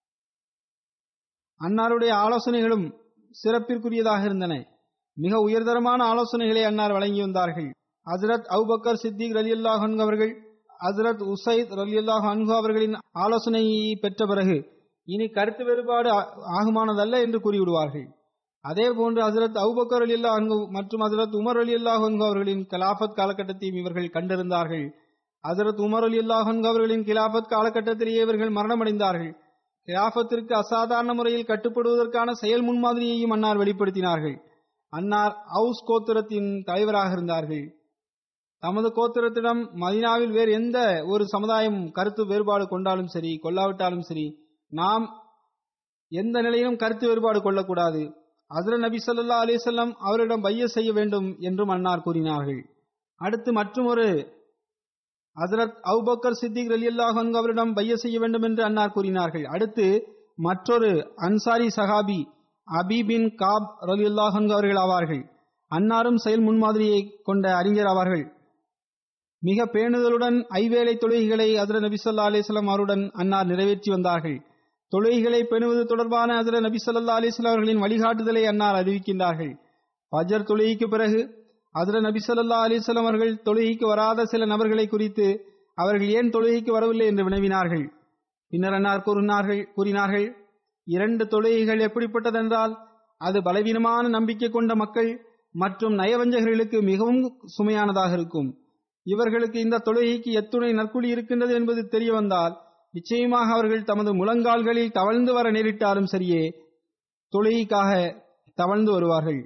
அன்னாருடைய ஆலோசனைகளும் சிறப்பிற்குரியதாக இருந்தன மிக உயர்தரமான ஆலோசனைகளை அன்னார் வழங்கி வந்தார்கள் ஹசரத் அவுபக்கர் சித்திக் ரலி அல்லாஹ் அவர்கள் ஹசரத் உசைத் ரலி அல்லாஹ் அன்ஹு அவர்களின் ஆலோசனையை பெற்ற பிறகு இனி கருத்து வேறுபாடு ஆகுமானதல்ல என்று கூறிவிடுவார்கள் அதே போன்று ஹசரத் அவுபக்கர் அலி அல்லா அன்கு மற்றும் ஹசரத் உமர் அலி அல்லாஹ் அன்கு அவர்களின் கலாபத் காலகட்டத்தையும் இவர்கள் கண்டிருந்தார்கள் ஹசரத் உமர் அலி அல்லாஹ் அன்கு அவர்களின் கிலாபத் காலகட்டத்திலேயே இவர்கள் மரணமடைந்தார்கள் கிலாபத்திற்கு அசாதாரண முறையில் கட்டுப்படுவதற்கான செயல் முன்மாதிரியையும் அன்னார் வெளிப்படுத்தினார்கள் அன்னார் ஹவுஸ் கோத்திரத்தின் தலைவராக இருந்தார்கள் தமது கோத்திரத்திடம் மதினாவில் வேறு எந்த ஒரு சமுதாயம் கருத்து வேறுபாடு கொண்டாலும் சரி கொள்ளாவிட்டாலும் சரி நாம் எந்த நிலையிலும் கருத்து வேறுபாடு கொள்ளக்கூடாது அசர நபி சொல்லா அலிசல்லாம் அவரிடம் பைய செய்ய வேண்டும் என்றும் அன்னார் கூறினார்கள் அடுத்து மற்றும் ஒரு ஹசரத் அவுபக்கர் சித்திக் அலி அல்லாஹ் அவரிடம் பைய செய்ய வேண்டும் என்று அன்னார் கூறினார்கள் அடுத்து மற்றொரு அன்சாரி சஹாபி அபிபின் காப் ரலி அல்லாஹ் அவர்கள் ஆவார்கள் அன்னாரும் செயல் முன்மாதிரியை கொண்ட அறிஞர் ஆவார்கள் மிக பேணுதலுடன் ஐவேளை தொழுகைகளை ஹசர நபி சொல்லா அலிஸ்லாம் அவருடன் அன்னார் நிறைவேற்றி வந்தார்கள் தொழுகைகளை பெணுவது தொடர்பான ஹசர நபி சொல்லா அலிஸ்லாம் அவர்களின் வழிகாட்டுதலை அன்னார் அறிவிக்கின்றார்கள் ஃபஜர் தொழுகைக்கு பிறகு ஹசர நபி சொல்லா அலிஸ்லாம் அவர்கள் தொழுகைக்கு வராத சில நபர்களை குறித்து அவர்கள் ஏன் தொழுகைக்கு வரவில்லை என்று வினவினார்கள் பின்னர் அன்னார் கூறினார்கள் கூறினார்கள் இரண்டு தொழுகைகள் எப்படிப்பட்டதென்றால் அது பலவீனமான நம்பிக்கை கொண்ட மக்கள் மற்றும் நயவஞ்சகர்களுக்கு மிகவும் சுமையானதாக இருக்கும் இவர்களுக்கு இந்த தொழுகைக்கு எத்துணை நற்குழி இருக்கின்றது என்பது தெரிய வந்தால் நிச்சயமாக அவர்கள் தமது முழங்கால்களில் தவழ்ந்து வர நேரிட்டாலும் சரியே தொழுகைக்காக தவழ்ந்து வருவார்கள்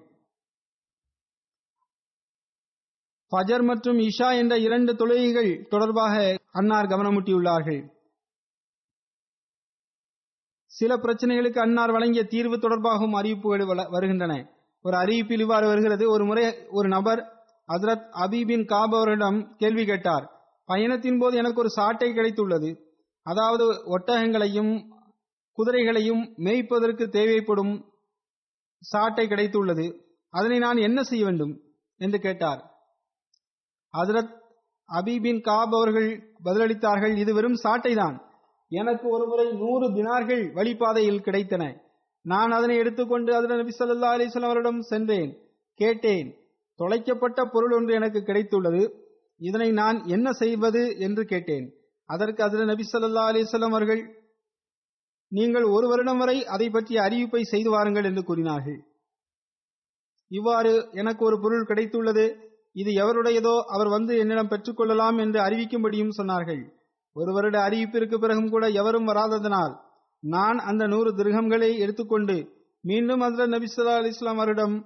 ஃபஜர் மற்றும் இஷா என்ற இரண்டு தொழுகைகள் தொடர்பாக அன்னார் கவனமூட்டியுள்ளார்கள் சில பிரச்சனைகளுக்கு அன்னார் வழங்கிய தீர்வு தொடர்பாகவும் அறிவிப்புகள் வருகின்றன ஒரு அறிவிப்பில் இவ்வாறு வருகிறது ஒரு முறை ஒரு நபர் ஹசரத் அபீபின் காப் அவரிடம் கேள்வி கேட்டார் பயணத்தின் போது எனக்கு ஒரு சாட்டை கிடைத்துள்ளது அதாவது ஒட்டகங்களையும் குதிரைகளையும் மேய்ப்பதற்கு தேவைப்படும் சாட்டை கிடைத்துள்ளது அதனை நான் என்ன செய்ய வேண்டும் என்று கேட்டார் ஹசரத் அபீபின் காப் அவர்கள் பதிலளித்தார்கள் இது வெறும் சாட்டைதான் எனக்கு ஒருமுறை நூறு தினார்கள் வழிபாதையில் கிடைத்தன நான் அதனை எடுத்துக்கொண்டு அதன் நபி சொல்லா அலிஸ்லாம் அவரிடம் சென்றேன் கேட்டேன் தொலைக்கப்பட்ட பொருள் ஒன்று எனக்கு கிடைத்துள்ளது இதனை நான் என்ன செய்வது என்று கேட்டேன் அதற்கு அதில் நபி சொல்லா அலிஸ்லாம் அவர்கள் நீங்கள் ஒரு வருடம் வரை அதை பற்றிய அறிவிப்பை செய்து வாருங்கள் என்று கூறினார்கள் இவ்வாறு எனக்கு ஒரு பொருள் கிடைத்துள்ளது இது எவருடையதோ அவர் வந்து என்னிடம் பெற்றுக்கொள்ளலாம் என்று அறிவிக்கும்படியும் சொன்னார்கள் ஒரு வருட அறிவிப்பிற்கு பிறகும் கூட எவரும் வராததனால் நான் அந்த நூறு திருகங்களை எடுத்துக்கொண்டு மீண்டும் அதில் நபி சொல்லா அலிஸ்லாம் அவரிடம்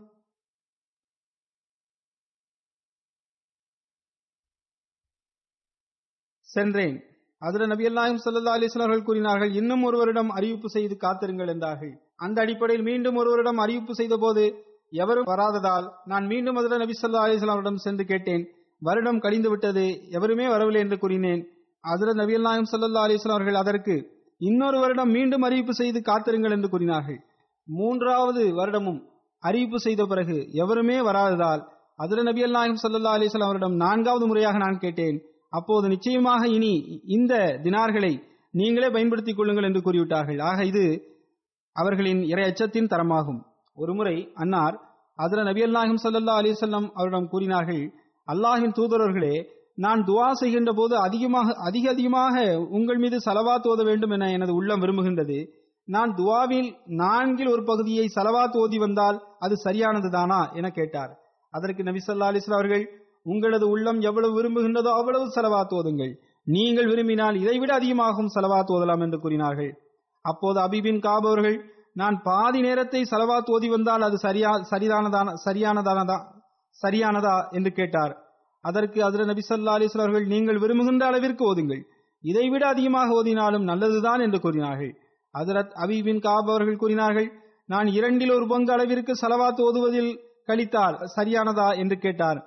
சென்றேன் அதில் நபி அல்லாஹிம் சல்லா அலிஸ்லாம் அவர்கள் கூறினார்கள் இன்னும் ஒருவரிடம் அறிவிப்பு செய்து காத்திருங்கள் என்றார்கள் அந்த அடிப்படையில் மீண்டும் ஒருவரிடம் அறிவிப்பு செய்த போது எவரும் வராததால் நான் மீண்டும் அதில் நபி சொல்லா அலிஸ்லாம் அவரிடம் சென்று கேட்டேன் வருடம் கழிந்து விட்டது எவருமே வரவில்லை என்று கூறினேன் அதில் நபி அல்லாஹிம் சல்லா அலிஸ்லாம் அவர்கள் அதற்கு இன்னொரு வருடம் மீண்டும் அறிவிப்பு செய்து காத்திருங்கள் என்று கூறினார்கள் மூன்றாவது வருடமும் அறிவிப்பு செய்த பிறகு எவருமே வராததால் அதில் நபி அல்லாஹிம் சல்லா அலிஸ்லாம் அவரிடம் நான்காவது முறையாக நான் கேட்டேன் அப்போது நிச்சயமாக இனி இந்த தினார்களை நீங்களே பயன்படுத்திக் கொள்ளுங்கள் என்று கூறிவிட்டார்கள் ஆக இது அவர்களின் இறை அச்சத்தின் தரமாகும் ஒருமுறை அன்னார் அதுல நபியல் நாயகம் சல்லா அலிசல்லாம் அவரிடம் கூறினார்கள் அல்லாஹின் தூதரர்களே நான் துவா செய்கின்ற போது அதிகமாக அதிக அதிகமாக உங்கள் மீது சலவாத் ஓத வேண்டும் என எனது உள்ளம் விரும்புகின்றது நான் துவாவில் நான்கில் ஒரு பகுதியை சலவாத் ஓதி வந்தால் அது சரியானதுதானா என கேட்டார் அதற்கு நபி சொல்லா அலிஸ்லாம் அவர்கள் உங்களது உள்ளம் எவ்வளவு விரும்புகின்றதோ அவ்வளவு செலவாத் ஓதுங்கள் நீங்கள் விரும்பினால் இதைவிட அதிகமாகவும் செலவாத் ஓதலாம் என்று கூறினார்கள் அப்போது அபிபின் காப் அவர்கள் நான் பாதி நேரத்தை செலவாத் ஓதி வந்தால் அது சரியா சரிதானதான சரியானதானதா சரியானதா என்று கேட்டார் அதற்கு அதிர நபி சொல்லா அலிஸ்லாம் அவர்கள் நீங்கள் விரும்புகின்ற அளவிற்கு ஓதுங்கள் இதைவிட அதிகமாக ஓதினாலும் நல்லதுதான் என்று கூறினார்கள் அதரத் அபிபின் காப் அவர்கள் கூறினார்கள் நான் இரண்டில் ஒரு பங்கு அளவிற்கு செலவாத் ஓதுவதில் கழித்தால் சரியானதா என்று கேட்டார்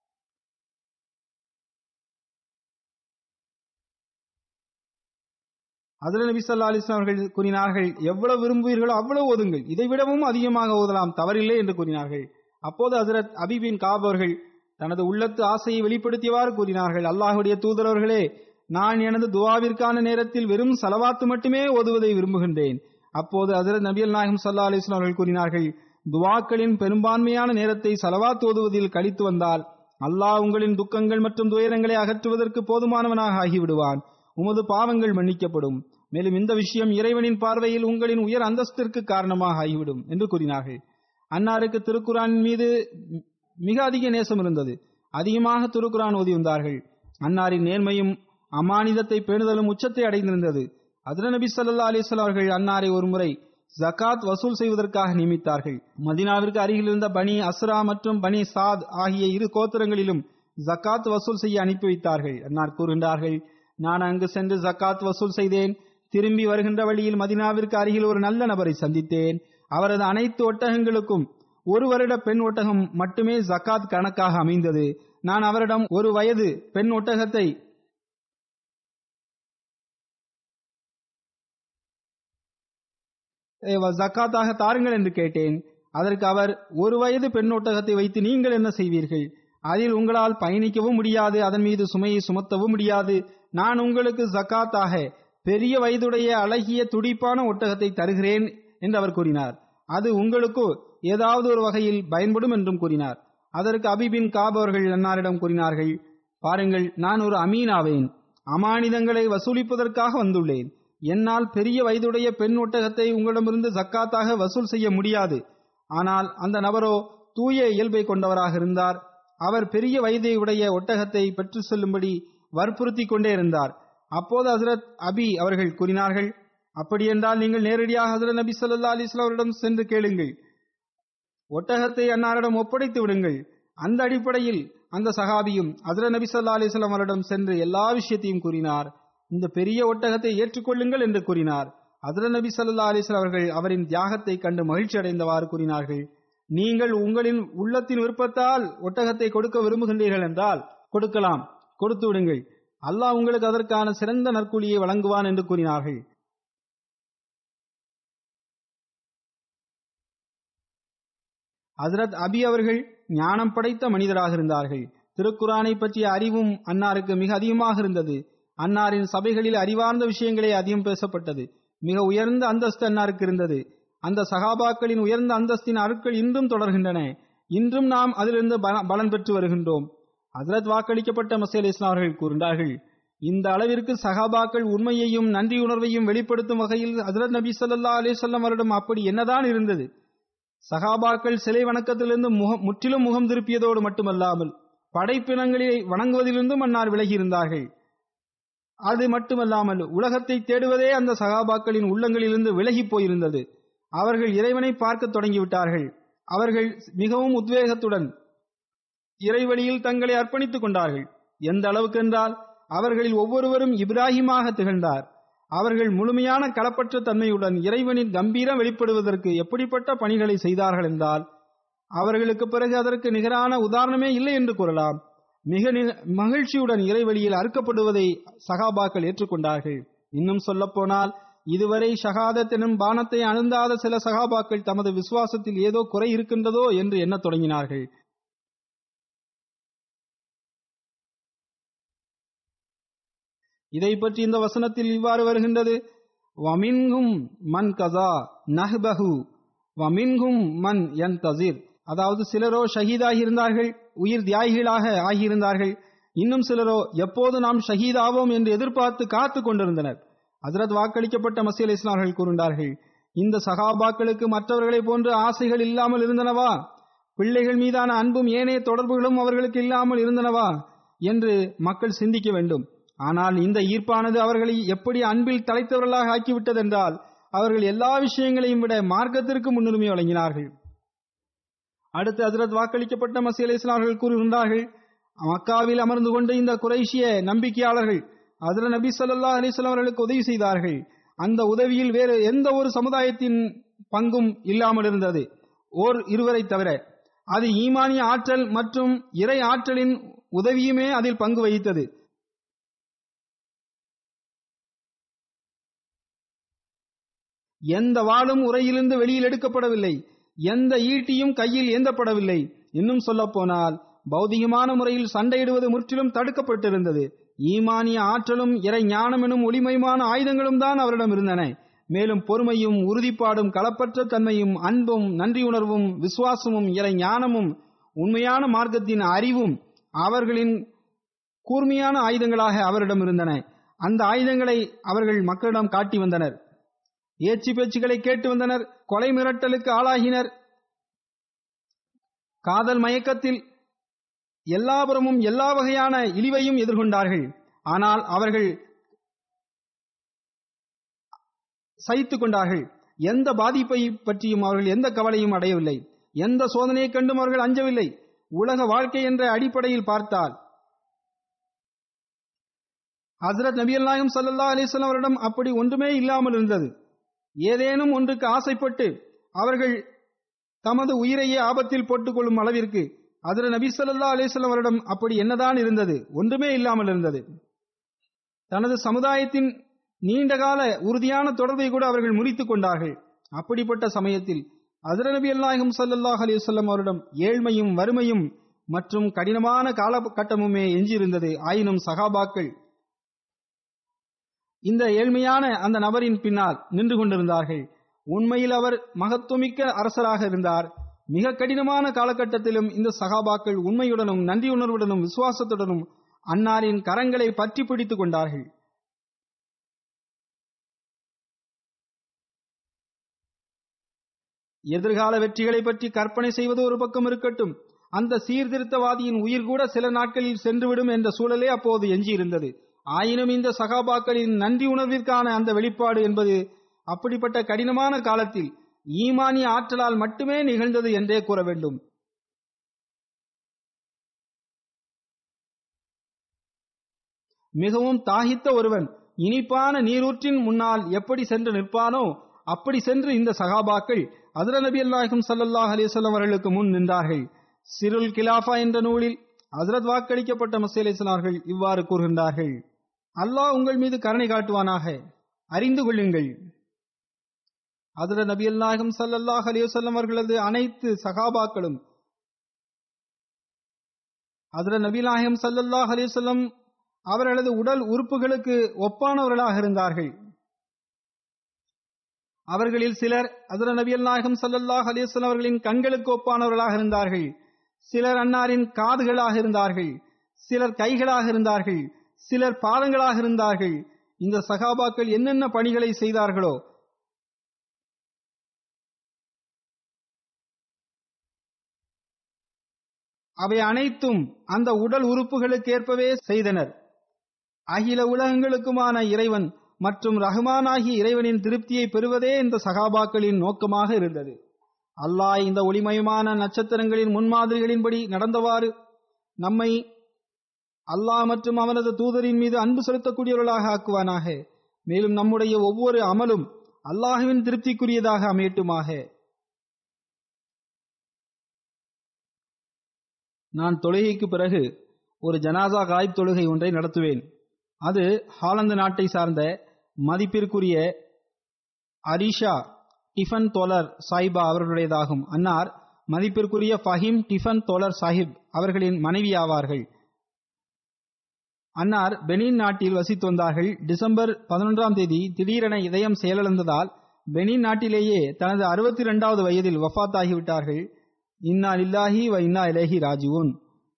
அதுல நபி சொல்லா அலிஸ்லாம் அவர்கள் கூறினார்கள் எவ்வளவு விரும்புவீர்களோ அவ்வளவு ஓதுங்கள் இதை விடவும் அதிகமாக ஓதலாம் தவறில்லை என்று கூறினார்கள் அப்போது ஹசரத் அபிபின் காப் அவர்கள் தனது உள்ளத்து ஆசையை வெளிப்படுத்தியவாறு கூறினார்கள் அல்லாஹுடைய தூதரவர்களே நான் எனது துவாவிற்கான நேரத்தில் வெறும் சலவாத்து மட்டுமே ஓதுவதை விரும்புகின்றேன் அப்போது ஹசரத் நபியல் நாயகம் சல்லா அலிஸ்லாம் அவர்கள் கூறினார்கள் துவாக்களின் பெரும்பான்மையான நேரத்தை சலவாத் ஓதுவதில் கழித்து வந்தால் அல்லாஹ் உங்களின் துக்கங்கள் மற்றும் துயரங்களை அகற்றுவதற்கு போதுமானவனாக ஆகிவிடுவான் உமது பாவங்கள் மன்னிக்கப்படும் மேலும் இந்த விஷயம் இறைவனின் பார்வையில் உங்களின் உயர் அந்தஸ்திற்கு காரணமாக ஆகிவிடும் என்று கூறினார்கள் அன்னாருக்கு திருக்குரானின் மீது மிக அதிக நேசம் இருந்தது அதிகமாக திருக்குரான் ஓதி வந்தார்கள் அன்னாரின் நேர்மையும் அமானிதத்தை பேணுதலும் உச்சத்தை அடைந்திருந்தது அதிர நபி சல்லா அலிஸ்லாம் அவர்கள் அன்னாரை ஒருமுறை ஜகாத் வசூல் செய்வதற்காக நியமித்தார்கள் மதினாவிற்கு அருகில் இருந்த பனி அஸ்ரா மற்றும் பனி சாத் ஆகிய இரு கோத்திரங்களிலும் ஜக்காத் வசூல் செய்ய அனுப்பி வைத்தார்கள் அன்னார் கூறுகின்றார்கள் நான் அங்கு சென்று ஜக்காத் வசூல் செய்தேன் திரும்பி வருகின்ற வழியில் மதினாவிற்கு அருகில் ஒரு நல்ல நபரை சந்தித்தேன் அவரது அனைத்து ஒட்டகங்களுக்கும் ஒரு வருட பெண் ஒட்டகம் மட்டுமே ஜக்காத் கணக்காக அமைந்தது நான் அவரிடம் ஒரு வயது பெண் ஒட்டகத்தை ஜக்காத்தாக தாருங்கள் என்று கேட்டேன் அதற்கு அவர் ஒரு வயது பெண் ஒட்டகத்தை வைத்து நீங்கள் என்ன செய்வீர்கள் அதில் உங்களால் பயணிக்கவும் முடியாது அதன் மீது சுமையை சுமத்தவும் முடியாது நான் உங்களுக்கு ஜக்காத்தாக பெரிய வயதுடைய அழகிய துடிப்பான ஒட்டகத்தை தருகிறேன் என்று அவர் கூறினார் அது உங்களுக்கு ஏதாவது ஒரு வகையில் பயன்படும் என்றும் கூறினார் அதற்கு அபிபின் காப் அவர்கள் அன்னாரிடம் கூறினார்கள் பாருங்கள் நான் ஒரு அமீனாவேன் அமானிதங்களை வசூலிப்பதற்காக வந்துள்ளேன் என்னால் பெரிய வயதுடைய பெண் ஒட்டகத்தை உங்களிடமிருந்து ஜக்காத்தாக வசூல் செய்ய முடியாது ஆனால் அந்த நபரோ தூய இயல்பை கொண்டவராக இருந்தார் அவர் பெரிய வயதை உடைய ஒட்டகத்தை பெற்று செல்லும்படி வற்புறுத்தி கொண்டே இருந்தார் அப்போது ஹசரத் அபி அவர்கள் கூறினார்கள் அப்படியென்றால் நீங்கள் நேரடியாக ஹசரத் நபி சொல்லா அலிஸ்லாம் அவரிடம் சென்று கேளுங்கள் ஒட்டகத்தை அன்னாரிடம் ஒப்படைத்து விடுங்கள் அந்த அடிப்படையில் அந்த சகாபியும் ஹசரத் நபி சொல்லா அலிஸ்லாம் அவரிடம் சென்று எல்லா விஷயத்தையும் கூறினார் இந்த பெரிய ஒட்டகத்தை ஏற்றுக்கொள்ளுங்கள் என்று கூறினார் ஹசரத் நபி சல்லா அலிஸ்லாம் அவர்கள் அவரின் தியாகத்தை கண்டு மகிழ்ச்சி அடைந்தவாறு கூறினார்கள் நீங்கள் உங்களின் உள்ளத்தின் விருப்பத்தால் ஒட்டகத்தை கொடுக்க விரும்புகின்றீர்கள் என்றால் கொடுக்கலாம் கொடுத்து விடுங்கள் அல்லாஹ் உங்களுக்கு அதற்கான சிறந்த நற்கூலியை வழங்குவான் என்று கூறினார்கள் ஹசரத் அபி அவர்கள் ஞானம் படைத்த மனிதராக இருந்தார்கள் திருக்குரானை பற்றிய அறிவும் அன்னாருக்கு மிக அதிகமாக இருந்தது அன்னாரின் சபைகளில் அறிவார்ந்த விஷயங்களே அதிகம் பேசப்பட்டது மிக உயர்ந்த அந்தஸ்து அன்னாருக்கு இருந்தது அந்த சகாபாக்களின் உயர்ந்த அந்தஸ்தின் அருட்கள் இன்றும் தொடர்கின்றன இன்றும் நாம் அதிலிருந்து பலன் பெற்று வருகின்றோம் ஹசரத் வாக்களிக்கப்பட்ட மசேல் இஸ்லாம் அவர்கள் கூறினார்கள் இந்த அளவிற்கு சகாபாக்கள் உண்மையையும் நன்றியுணர்வையும் வெளிப்படுத்தும் வகையில் ஹசரத் நபி சொல்லா அலிசல்லம் அவரிடம் அப்படி என்னதான் இருந்தது சகாபாக்கள் சிலை வணக்கத்திலிருந்து முகம் முற்றிலும் முகம் திருப்பியதோடு மட்டுமல்லாமல் படைப்பினங்களை வணங்குவதிலிருந்தும் அன்னார் விலகியிருந்தார்கள் அது மட்டுமல்லாமல் உலகத்தை தேடுவதே அந்த சகாபாக்களின் உள்ளங்களிலிருந்து விலகி போயிருந்தது அவர்கள் இறைவனை பார்க்க தொடங்கிவிட்டார்கள் அவர்கள் மிகவும் உத்வேகத்துடன் இறைவழியில் தங்களை அர்ப்பணித்துக் கொண்டார்கள் எந்த அளவுக்கு என்றால் அவர்களில் ஒவ்வொருவரும் இப்ராஹிமாக திகழ்ந்தார் அவர்கள் முழுமையான களப்பற்ற தன்மையுடன் இறைவனின் கம்பீரம் வெளிப்படுவதற்கு எப்படிப்பட்ட பணிகளை செய்தார்கள் என்றால் அவர்களுக்கு பிறகு அதற்கு நிகரான உதாரணமே இல்லை என்று கூறலாம் மிக மகிழ்ச்சியுடன் இறைவழியில் அறுக்கப்படுவதை சகாபாக்கள் ஏற்றுக்கொண்டார்கள் இன்னும் சொல்ல போனால் இதுவரை ஷகாதத் எனும் பானத்தை அணுந்தாத சில சகாபாக்கள் தமது விசுவாசத்தில் ஏதோ குறை இருக்கின்றதோ என்று எண்ணத் தொடங்கினார்கள் இதை பற்றி இந்த வசனத்தில் இவ்வாறு வருகின்றது வமின்கும் மன் கசா நஹ்பஹு வமின்கும் மன் என் தசிர் அதாவது சிலரோ ஷஹீதாகி இருந்தார்கள் உயிர் தியாகிகளாக ஆகியிருந்தார்கள் இன்னும் சிலரோ எப்போது நாம் ஷஹீதாவோம் என்று எதிர்பார்த்து காத்து கொண்டிருந்தனர் ஹசரத் வாக்களிக்கப்பட்ட மசீல் இஸ்லாமர்கள் கூறுகின்றார்கள் இந்த சகாபாக்களுக்கு மற்றவர்களைப் போன்று ஆசைகள் இல்லாமல் இருந்தனவா பிள்ளைகள் மீதான அன்பும் ஏனைய தொடர்புகளும் அவர்களுக்கு இல்லாமல் இருந்தனவா என்று மக்கள் சிந்திக்க வேண்டும் ஆனால் இந்த ஈர்ப்பானது அவர்களை எப்படி அன்பில் தலைத்தவர்களாக ஆக்கிவிட்டதென்றால் அவர்கள் எல்லா விஷயங்களையும் விட மார்க்கத்திற்கு முன்னுரிமை வழங்கினார்கள் அடுத்து ஹசரத் வாக்களிக்கப்பட்ட மசீல் இஸ்லாமர்கள் கூறுகின்றார்கள் மக்காவில் அமர்ந்து கொண்டு இந்த குறைஷிய நம்பிக்கையாளர்கள் அதில் நபி சொல்லா அலிஸ்லாம் அவர்களுக்கு உதவி செய்தார்கள் அந்த உதவியில் வேறு எந்த ஒரு சமுதாயத்தின் பங்கும் இல்லாமல் இருந்தது ஓர் இருவரை தவிர அது ஈமானிய ஆற்றல் மற்றும் இறை ஆற்றலின் உதவியுமே அதில் பங்கு வகித்தது எந்த வாளும் உரையிலிருந்து வெளியில் எடுக்கப்படவில்லை எந்த ஈட்டியும் கையில் ஏந்தப்படவில்லை இன்னும் சொல்ல போனால் பௌதிகமான முறையில் சண்டையிடுவது முற்றிலும் தடுக்கப்பட்டிருந்தது ஈமானிய ஆற்றலும் இறை ஞானம் எனும் ஒளிமயமான ஆயுதங்களும் தான் அவரிடம் இருந்தன மேலும் பொறுமையும் உறுதிப்பாடும் களப்பற்ற தன்மையும் அன்பும் நன்றியுணர்வும் விசுவாசமும் இறை ஞானமும் உண்மையான மார்க்கத்தின் அறிவும் அவர்களின் கூர்மையான ஆயுதங்களாக அவரிடம் இருந்தன அந்த ஆயுதங்களை அவர்கள் மக்களிடம் காட்டி வந்தனர் ஏச்சி பேச்சுகளை கேட்டு வந்தனர் கொலை மிரட்டலுக்கு ஆளாகினர் காதல் மயக்கத்தில் எல்லாபுறமும் எல்லா வகையான இழிவையும் எதிர்கொண்டார்கள் ஆனால் அவர்கள் சகித்துக் கொண்டார்கள் எந்த பாதிப்பை பற்றியும் அவர்கள் எந்த கவலையும் அடையவில்லை எந்த சோதனையை கண்டும் அவர்கள் அஞ்சவில்லை உலக வாழ்க்கை என்ற அடிப்படையில் பார்த்தால் ஹசரத் நபியல் நாயகம் சல்லா அலிஸ்லாம் அவரிடம் அப்படி ஒன்றுமே இல்லாமல் இருந்தது ஏதேனும் ஒன்றுக்கு ஆசைப்பட்டு அவர்கள் தமது உயிரையே ஆபத்தில் போட்டுக் கொள்ளும் அளவிற்கு அதில் நபி சொல்லா அலிஸ்லாம் அவரிடம் அப்படி என்னதான் இருந்தது ஒன்றுமே இல்லாமல் இருந்தது தனது சமுதாயத்தின் நீண்டகால உறுதியான தொடர்பை கூட அவர்கள் முறித்துக் கொண்டார்கள் அப்படிப்பட்ட சமயத்தில் அதிர நபி அல்லாஹும் சல்லாஹ் அலிவல்லம் அவரிடம் ஏழ்மையும் வறுமையும் மற்றும் கடினமான காலகட்டமுமே எஞ்சியிருந்தது ஆயினும் சகாபாக்கள் இந்த ஏழ்மையான அந்த நபரின் பின்னால் நின்று கொண்டிருந்தார்கள் உண்மையில் அவர் மகத்துவமிக்க அரசராக இருந்தார் மிக கடினமான காலகட்டத்திலும் இந்த சகாபாக்கள் உண்மையுடனும் நன்றியுணர்வுடனும் விசுவாசத்துடனும் அன்னாரின் கரங்களை பற்றி பிடித்துக் கொண்டார்கள் எதிர்கால வெற்றிகளை பற்றி கற்பனை செய்வது ஒரு பக்கம் இருக்கட்டும் அந்த சீர்திருத்தவாதியின் உயிர் கூட சில நாட்களில் சென்றுவிடும் என்ற சூழலே அப்போது எஞ்சியிருந்தது ஆயினும் இந்த சகாபாக்களின் நன்றி உணர்விற்கான அந்த வெளிப்பாடு என்பது அப்படிப்பட்ட கடினமான காலத்தில் ஈமானிய ஆற்றலால் மட்டுமே நிகழ்ந்தது என்றே கூற வேண்டும் மிகவும் தாகித்த ஒருவன் இனிப்பான நீரூற்றின் முன்னால் எப்படி சென்று நிற்பானோ அப்படி சென்று இந்த சகாபாக்கள் அதிர நபி அல்லாஹும் சல்லாஹ் அலிசல்லாம் அவர்களுக்கு முன் நின்றார்கள் சிருல் கிலாஃபா என்ற நூலில் ஹசரத் வாக்களிக்கப்பட்ட மசேலேசனார்கள் இவ்வாறு கூறுகின்றார்கள் அல்லாஹ் உங்கள் மீது கருணை காட்டுவானாக அறிந்து கொள்ளுங்கள் அதிர நபி அல்லாஹும் சல்லாஹ் அலிவசல்லம் அவர்களது அனைத்து சகாபாக்களும் அதிர நபி நாயகம் சல்லல்லாஹ் அலிவசல்லம் அவர்களது உடல் உறுப்புகளுக்கு ஒப்பானவர்களாக இருந்தார்கள் அவர்களில் சிலர் அதிர நபியல் நாயகம் சல்லல்லாஹ் அலிஸ்லாம் அவர்களின் கண்களுக்கு ஒப்பானவர்களாக இருந்தார்கள் சிலர் அன்னாரின் காதுகளாக இருந்தார்கள் சிலர் கைகளாக இருந்தார்கள் சிலர் பாதங்களாக இருந்தார்கள் இந்த சகாபாக்கள் என்னென்ன பணிகளை செய்தார்களோ அவை அனைத்தும் அந்த உடல் உறுப்புகளுக்கு ஏற்பவே செய்தனர் அகில உலகங்களுக்குமான இறைவன் மற்றும் ரஹ்மானாகிய இறைவனின் திருப்தியை பெறுவதே இந்த சகாபாக்களின் நோக்கமாக இருந்தது அல்லாஹ் இந்த ஒளிமயமான நட்சத்திரங்களின் முன்மாதிரிகளின்படி நடந்தவாறு நம்மை அல்லாஹ் மற்றும் அவனது தூதரின் மீது அன்பு செலுத்தக்கூடியவர்களாக ஆக்குவானாக மேலும் நம்முடைய ஒவ்வொரு அமலும் அல்லாஹுவின் திருப்திக்குரியதாக அமையட்டுமாக நான் தொழுகைக்கு பிறகு ஒரு ஜனாசா காய்ப் தொழுகை ஒன்றை நடத்துவேன் அது ஹாலந்து நாட்டை சார்ந்த மதிப்பிற்குரிய அரிஷா டிஃபன் தோலர் சாஹிபா அவர்களுடையதாகும் அன்னார் மதிப்பிற்குரிய ஃபஹீம் டிஃபன் தோலர் சாஹிப் அவர்களின் மனைவி ஆவார்கள் அன்னார் பெனின் நாட்டில் வசித்து வந்தார்கள் டிசம்பர் பதினொன்றாம் தேதி திடீரென இதயம் செயலிழந்ததால் பெனின் நாட்டிலேயே தனது அறுபத்தி இரண்டாவது வயதில் வஃத் ஆகிவிட்டார்கள் இன்னா லில்லாஹி வ இன்னா இலைஹி ராஜிவுன்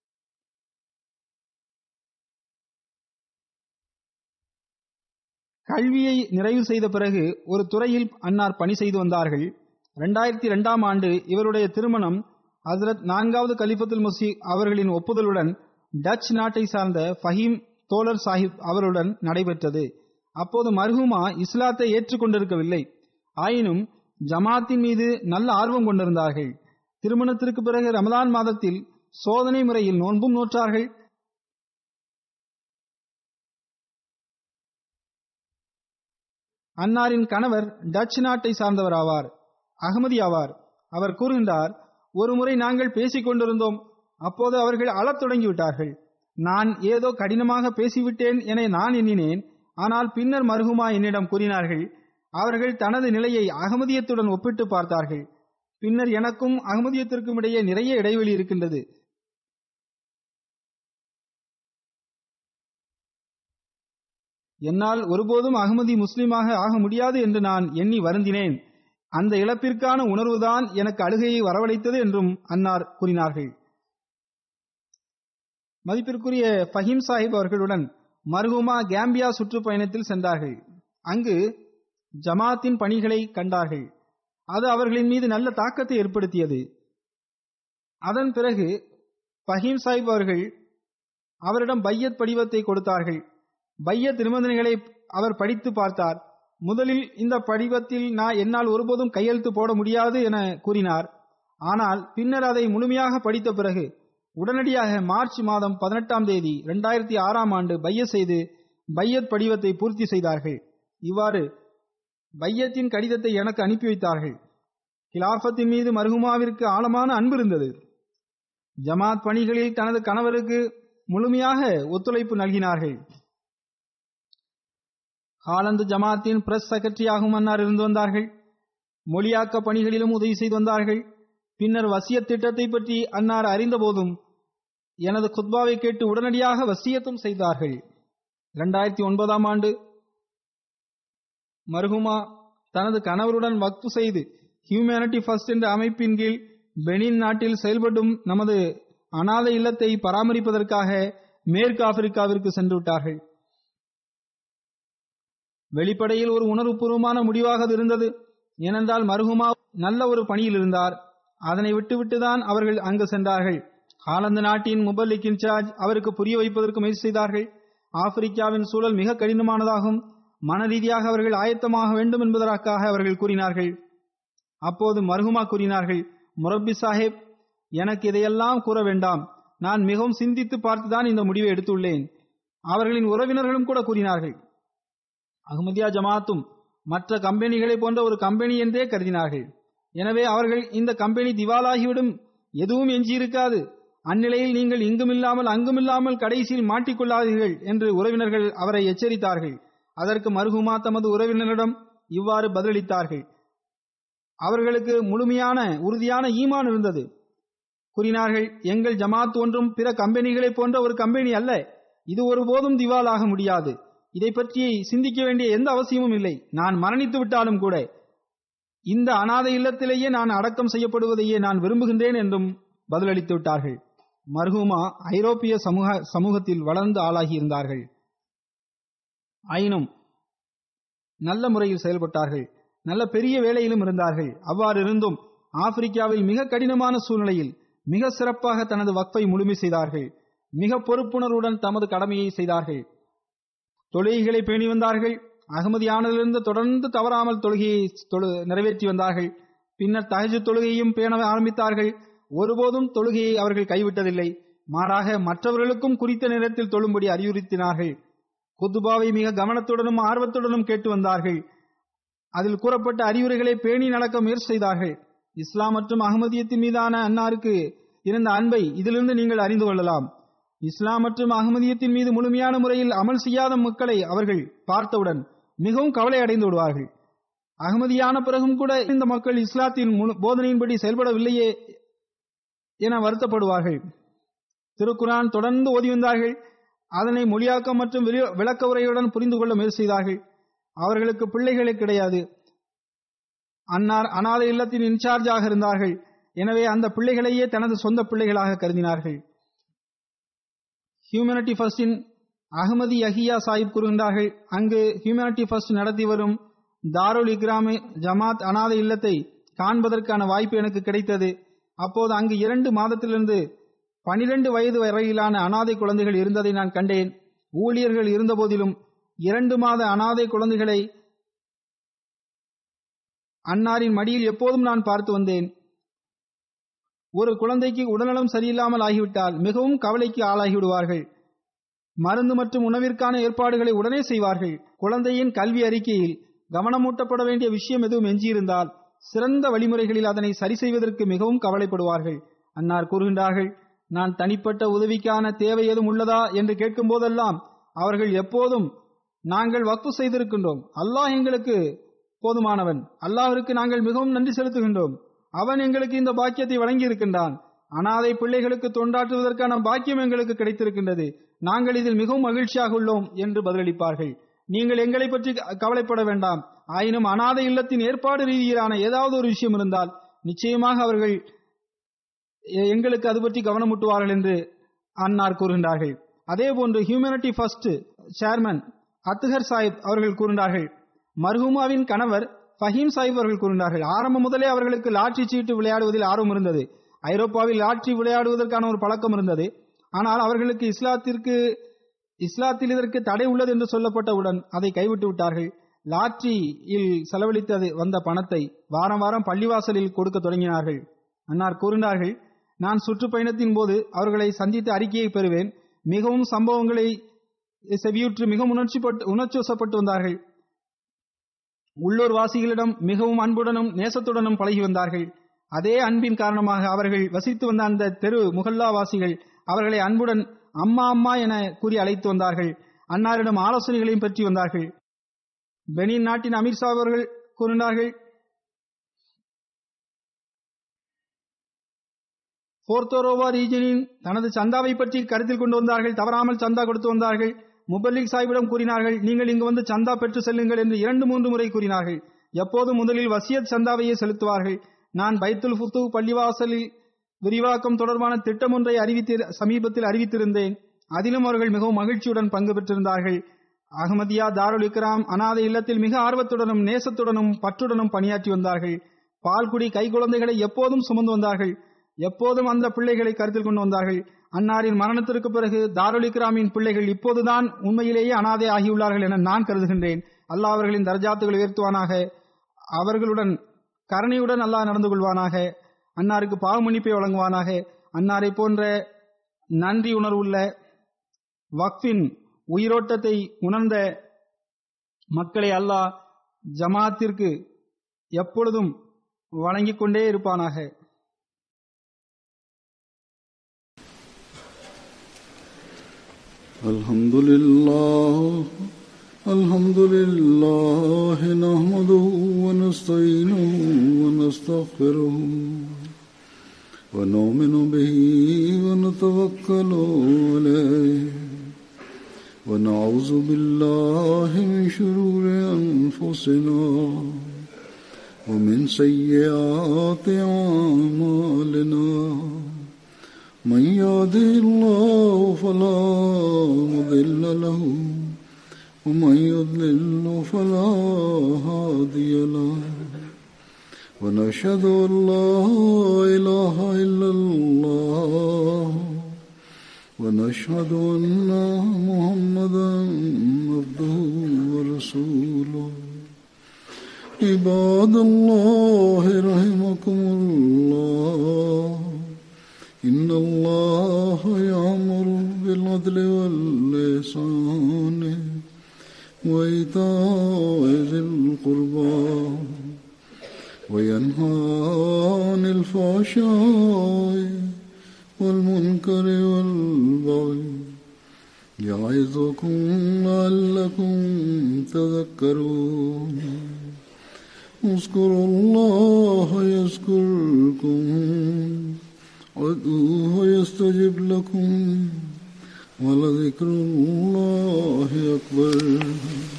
கல்வியை நிறைவு செய்த பிறகு ஒரு துறையில் அன்னார் பணி செய்து வந்தார்கள் இரண்டாயிரத்தி இரண்டாம் ஆண்டு இவருடைய திருமணம் ஹசரத் நான்காவது கலிஃபத்துல் முசி அவர்களின் ஒப்புதலுடன் டச் நாட்டை சார்ந்த ஃபஹீம் தோலர் சாஹிப் அவருடன் நடைபெற்றது அப்போது மர்ஹூமா இஸ்லாத்தை ஏற்றுக்கொண்டிருக்கவில்லை ஆயினும் ஜமாத்தின் மீது நல்ல ஆர்வம் கொண்டிருந்தார்கள் திருமணத்திற்கு பிறகு ரமதான் மாதத்தில் சோதனை முறையில் நோன்பும் நோற்றார்கள் அன்னாரின் கணவர் டச் நாட்டை சார்ந்தவர் ஆவார் அகமதி ஆவார் அவர் கூறுகின்றார் ஒருமுறை நாங்கள் பேசிக் கொண்டிருந்தோம் அப்போது அவர்கள் அழத் தொடங்கிவிட்டார்கள் நான் ஏதோ கடினமாக பேசிவிட்டேன் என நான் எண்ணினேன் ஆனால் பின்னர் மருகுமா என்னிடம் கூறினார்கள் அவர்கள் தனது நிலையை அகமதியத்துடன் ஒப்பிட்டு பார்த்தார்கள் பின்னர் எனக்கும் அகமதியத்திற்கும் இடையே நிறைய இடைவெளி இருக்கின்றது என்னால் ஒருபோதும் அகமதி முஸ்லிமாக ஆக முடியாது என்று நான் எண்ணி வருந்தினேன் அந்த இழப்பிற்கான உணர்வுதான் எனக்கு அழுகையை வரவழைத்தது என்றும் அன்னார் கூறினார்கள் மதிப்பிற்குரிய ஃபஹீம் சாஹிப் அவர்களுடன் மர்ஹூமா கேம்பியா சுற்றுப்பயணத்தில் சென்றார்கள் அங்கு ஜமாத்தின் பணிகளை கண்டார்கள் அது அவர்களின் மீது நல்ல தாக்கத்தை ஏற்படுத்தியது அதன் பிறகு ஃபஹீம் சாஹிப் அவர்கள் அவரிடம் பையத் படிவத்தை கொடுத்தார்கள் பையத் நிபந்தனைகளை அவர் படித்து பார்த்தார் முதலில் இந்த படிவத்தில் நான் என்னால் ஒருபோதும் கையெழுத்து போட முடியாது என கூறினார் ஆனால் பின்னர் அதை முழுமையாக படித்த பிறகு உடனடியாக மார்ச் மாதம் பதினெட்டாம் தேதி இரண்டாயிரத்தி ஆறாம் ஆண்டு பைய செய்து பையத் படிவத்தை பூர்த்தி செய்தார்கள் இவ்வாறு பையத்தின் கடிதத்தை எனக்கு அனுப்பி வைத்தார்கள் கிலாஃபத்தின் மீது மருகுமாவிற்கு ஆழமான அன்பு இருந்தது ஜமாத் பணிகளில் தனது கணவருக்கு முழுமையாக ஒத்துழைப்பு நல்கினார்கள் ஹாலந்து ஜமாத்தின் பிரஸ் செக்ரட்டரியாகவும் அன்னார் இருந்து வந்தார்கள் மொழியாக்க பணிகளிலும் உதவி செய்து வந்தார்கள் பின்னர் வசியத் திட்டத்தை பற்றி அன்னார் அறிந்தபோதும் எனது குத்பாவை கேட்டு உடனடியாக வசியத்தும் செய்தார்கள் இரண்டாயிரத்தி ஒன்பதாம் ஆண்டு மர்ஹுமா தனது கணவருடன் வக்ஃபு செய்து ஹியூமனிட்டி ஃபர்ஸ்ட் என்ற அமைப்பின் கீழ் பெனின் நாட்டில் செயல்படும் நமது அனாதை இல்லத்தை பராமரிப்பதற்காக மேற்கு ஆப்பிரிக்காவிற்கு சென்று விட்டார்கள் வெளிப்படையில் ஒரு உணர்வுபூர்வமான முடிவாக அது இருந்தது ஏனென்றால் மருகுமா நல்ல ஒரு பணியில் இருந்தார் அதனை விட்டுவிட்டுதான் அவர்கள் அங்கு சென்றார்கள் ஹாலந்து நாட்டின் முபல்லிக் இன்சார்ஜ் அவருக்கு புரிய வைப்பதற்கு முயற்சி செய்தார்கள் ஆப்பிரிக்காவின் சூழல் மிக கடினமானதாகும் மன ரீதியாக அவர்கள் ஆயத்தமாக வேண்டும் என்பதற்காக அவர்கள் கூறினார்கள் அப்போது மருகுமா கூறினார்கள் முரப்பி சாஹேப் எனக்கு இதையெல்லாம் கூற வேண்டாம் நான் மிகவும் சிந்தித்து பார்த்துதான் இந்த முடிவை எடுத்துள்ளேன் அவர்களின் உறவினர்களும் கூட கூறினார்கள் அகமதியா ஜமாத்தும் மற்ற கம்பெனிகளை போன்ற ஒரு கம்பெனி என்றே கருதினார்கள் எனவே அவர்கள் இந்த கம்பெனி திவாலாகிவிடும் எதுவும் எஞ்சியிருக்காது அந்நிலையில் நீங்கள் இங்குமில்லாமல் அங்குமில்லாமல் கடைசியில் மாட்டிக்கொள்ளாதீர்கள் என்று உறவினர்கள் அவரை எச்சரித்தார்கள் அதற்கு மருகுமா தமது உறவினரிடம் இவ்வாறு பதிலளித்தார்கள் அவர்களுக்கு முழுமையான உறுதியான ஈமான் இருந்தது கூறினார்கள் எங்கள் ஜமாத் ஒன்றும் பிற கம்பெனிகளைப் போன்ற ஒரு கம்பெனி அல்ல இது ஒருபோதும் திவாலாக முடியாது இதை பற்றி சிந்திக்க வேண்டிய எந்த அவசியமும் இல்லை நான் மரணித்து விட்டாலும் கூட இந்த அனாதை இல்லத்திலேயே நான் அடக்கம் செய்யப்படுவதையே நான் விரும்புகின்றேன் என்றும் பதிலளித்து விட்டார்கள் மர்ஹூமா ஐரோப்பிய சமூக சமூகத்தில் வளர்ந்து ஆளாகி இருந்தார்கள் ஆயினும் நல்ல முறையில் செயல்பட்டார்கள் நல்ல பெரிய வேலையிலும் இருந்தார்கள் அவ்வாறு இருந்தும் ஆப்பிரிக்காவில் மிக கடினமான சூழ்நிலையில் மிக சிறப்பாக தனது வக்ஃபை முழுமை செய்தார்கள் மிக பொறுப்புணர்வுடன் தமது கடமையை செய்தார்கள் தொழுகைகளை பேணி வந்தார்கள் அகமதியானதிலிருந்து தொடர்ந்து தவறாமல் தொழுகையை தொழு- நிறைவேற்றி வந்தார்கள் பின்னர் தஹஜு தொழுகையும் பேண ஆரம்பித்தார்கள் ஒருபோதும் தொழுகையை அவர்கள் கைவிட்டதில்லை மாறாக மற்றவர்களுக்கும் குறித்த நேரத்தில் தொழும்படி அறிவுறுத்தினார்கள் குத்துபாவை மிக கவனத்துடனும் ஆர்வத்துடனும் கேட்டு வந்தார்கள் அதில் கூறப்பட்ட அறிவுரைகளை பேணி நடக்க முயற்சி செய்தார்கள் இஸ்லாம் மற்றும் அகமதியத்தின் மீதான அன்னாருக்கு இருந்த அன்பை இதிலிருந்து நீங்கள் அறிந்து கொள்ளலாம் இஸ்லாம் மற்றும் அகமதியத்தின் மீது முழுமையான முறையில் அமல் செய்யாத மக்களை அவர்கள் பார்த்தவுடன் மிகவும் கவலை அடைந்து விடுவார்கள் அகமதியான பிறகும் கூட இந்த மக்கள் இஸ்லாத்தின் முழு- போதனையின்படி செயல்படவில்லையே என வருத்தப்படுவார்கள் திருக்குரான் தொடர்ந்து ஓதி வந்தார்கள் அதனை மொழியாக்கம் மற்றும் விள- விளக்க உரையுடன் புரிந்து கொள்ள முயற்சி செய்தார்கள் அவர்களுக்கு பிள்ளைகளே கிடையாது அன்னார் அனாதை இல்லத்தின் இன்சார்ஜாக இருந்தார்கள் எனவே அந்த பிள்ளைகளையே தனது சொந்த பிள்ளைகளாக கருதினார்கள் ஹியூமனிட்டி ஃபர்ஸ்டின் அகமதி யஹியா சாஹிப் கூறுகின்றார்கள் அங்கு ஹியூமனிட்டி ஃபர்ஸ்ட் நடத்தி வரும் தாருல் இக்ராமி ஜமாத் அனாதை இல்லத்தை காண்பதற்கான வாய்ப்பு எனக்கு கிடைத்தது அப்போது அங்கு இரண்டு மாதத்திலிருந்து பனிரெண்டு வயது வரையிலான அனாதை குழந்தைகள் இருந்ததை நான் கண்டேன் ஊழியர்கள் இருந்தபோதிலும் இரண்டு மாத அனாதை குழந்தைகளை அன்னாரின் மடியில் எப்போதும் நான் பார்த்து வந்தேன் ஒரு குழந்தைக்கு உடல்நலம் சரியில்லாமல் ஆகிவிட்டால் மிகவும் கவலைக்கு ஆளாகிவிடுவார்கள் மருந்து மற்றும் உணவிற்கான ஏற்பாடுகளை உடனே செய்வார்கள் குழந்தையின் கல்வி அறிக்கையில் கவனமூட்டப்பட வேண்டிய விஷயம் எதுவும் எஞ்சியிருந்தால் சிறந்த வழிமுறைகளில் அதனை சரி செய்வதற்கு மிகவும் கவலைப்படுவார்கள் அன்னார் கூறுகின்றார்கள் நான் தனிப்பட்ட உதவிக்கான தேவை எதுவும் உள்ளதா என்று கேட்கும் போதெல்லாம் அவர்கள் எப்போதும் நாங்கள் வக்ஃபு செய்திருக்கின்றோம் அல்லாஹ் எங்களுக்கு போதுமானவன் அல்லாஹ்விற்கு நாங்கள் மிகவும் நன்றி செலுத்துகின்றோம் அவன் எங்களுக்கு இந்த பாக்கியத்தை வழங்கி இருக்கின்றான் அனாதை பிள்ளைகளுக்கு தொண்டாற்றுவதற்கான பாக்கியம் எங்களுக்கு கிடைத்திருக்கின்றது நாங்கள் இதில் மிகவும் மகிழ்ச்சியாக உள்ளோம் என்று பதிலளிப்பார்கள் நீங்கள் எங்களை பற்றி கவலைப்பட வேண்டாம் ஆயினும் அனாதை இல்லத்தின் ஏற்பாடு ரீதியிலான ஏதாவது ஒரு விஷயம் இருந்தால் நிச்சயமாக அவர்கள் எங்களுக்கு அது பற்றி கவனமூட்டுவார்கள் என்று அன்னார் கூறுகின்றார்கள் அதே போன்று humanity first chairman Athuhar Sahib அவர்கள் கூறுகின்றார்கள் மர்ஹூமாவின் கணவர் ஃபஹீம் சாஹிப் அவர்கள் கூறுகின்றார்கள் ஆரம்பம் முதலே அவர்களுக்கு லாட்ரி சீட்டு விளையாடுவதில் ஆர்வம் இருந்தது ஐரோப்பாவில் லாட்ரி விளையாடுவதற்கான ஒரு பழக்கம் இருந்தது ஆனால் அவர்களுக்கு இஸ்லாத்திற்கு இஸ்லாத்தில் இதற்கு தடை உள்ளது என்று சொல்லப்பட்டவுடன் அதை கைவிட்டு விட்டார்கள் லாட்ரியில் செலவழித்தது வந்த பணத்தை வாரம் வாரம் பள்ளிவாசலில் கொடுக்க தொடங்கினார்கள் அன்னார் கூறினார்கள் நான் சுற்றுப்பயணத்தின் போது அவர்களை சந்தித்து அறிக்கையை பெறுவேன் மிகவும் சம்பவங்களை செவியுற்று மிகவும் உணர்ச்சி உணர்ச்சி வசப்பட்டு வந்தார்கள் உள்ளூர் வாசிகளிடம் மிகவும் அன்புடனும் நேசத்துடனும் பழகி வந்தார்கள் அதே அன்பின் காரணமாக அவர்கள் வசித்து வந்த அந்த தெரு முகல்லா வாசிகள் அவர்களை அன்புடன் அம்மா அம்மா என கூறி அழைத்து வந்தார்கள் அன்னாரிடம் ஆலோசனைகளையும் பெற்றி வந்தார்கள் பெனின் நாட்டின் அமீர் சாஹிப் அவர்கள் கூறினார்கள் போர்த்தோரோவா ரீஜனின் தனது சந்தாவை பற்றி கருத்தில் கொண்டு வந்தார்கள் தவறாமல் சந்தா கொடுத்து வந்தார்கள் முபல்லிக் சாஹிபிடம் கூறினார்கள் நீங்கள் இங்கு வந்து சந்தா பெற்று செல்லுங்கள் என்று இரண்டு மூன்று முறை கூறினார்கள் எப்போது முதலில் வசியத் சந்தாவையே செலுத்துவார்கள் நான் பைத்துல் ஃபுத்து பள்ளிவாசலில் விரிவாக்கம் தொடர்பான திட்டம் ஒன்றை அறிவித்து சமீபத்தில் அறிவித்திருந்தேன் அதிலும் அவர்கள் மிகவும் மகிழ்ச்சியுடன் பங்கு பெற்றிருந்தார்கள் அகமதியா தாருல் இக்ராம் அனாதை இல்லத்தில் மிக ஆர்வத்துடனும் நேசத்துடனும் பற்றுடனும் பணியாற்றி வந்தார்கள் பால்குடி கை குழந்தைகளை எப்போதும் சுமந்து வந்தார்கள் எப்போதும் அந்த பிள்ளைகளை கருத்தில் கொண்டு வந்தார்கள் அன்னாரின் மரணத்திற்கு பிறகு தாருல் இக்ராமின் பிள்ளைகள் இப்போதுதான் உண்மையிலேயே அனாதை ஆகியுள்ளார்கள் என நான் கருதுகின்றேன் அல்லாஹ் அவர்களின் தர்ஜாத்துகளை உயர்த்துவானாக அவர்களுடன் கருணையுடன் அல்லாஹ் நடந்து கொள்வானாக அன்னாருக்கு பாவ மன்னிப்பை வழங்குவானாக அன்னாரை போன்ற நன்றி உணர்வுள்ள வக்ஃபின் உயிரோட்டத்தை உணர்ந்த மக்களை அல்லாஹ் ஜமாத்திற்கு எப்பொழுதும் வழங்கிக் கொண்டே இருப்பானாக الحمد لله الحمد لله نحمده ونستعينه ونستغفره ونؤمن به ونتوكل عليه ونعوذ بالله من شرور أنفسنا ومن سيئات أعمالنا من يهده الله فلا مضل له ومن يضلل فلا هادي له ونشهد ان لا اله الا الله ونشهد ان محمدا عبده ورسوله عباد الله رحمكم الله إن الله يأمر بالعدل واللسان وإيتاء ذي القربى وينهى عن الفحشاء والمنكر والبغي يعظكم لعلكم تذكرون اذكروا الله يذكركم وادعوه يستجب لكم ولذكر الله أكبر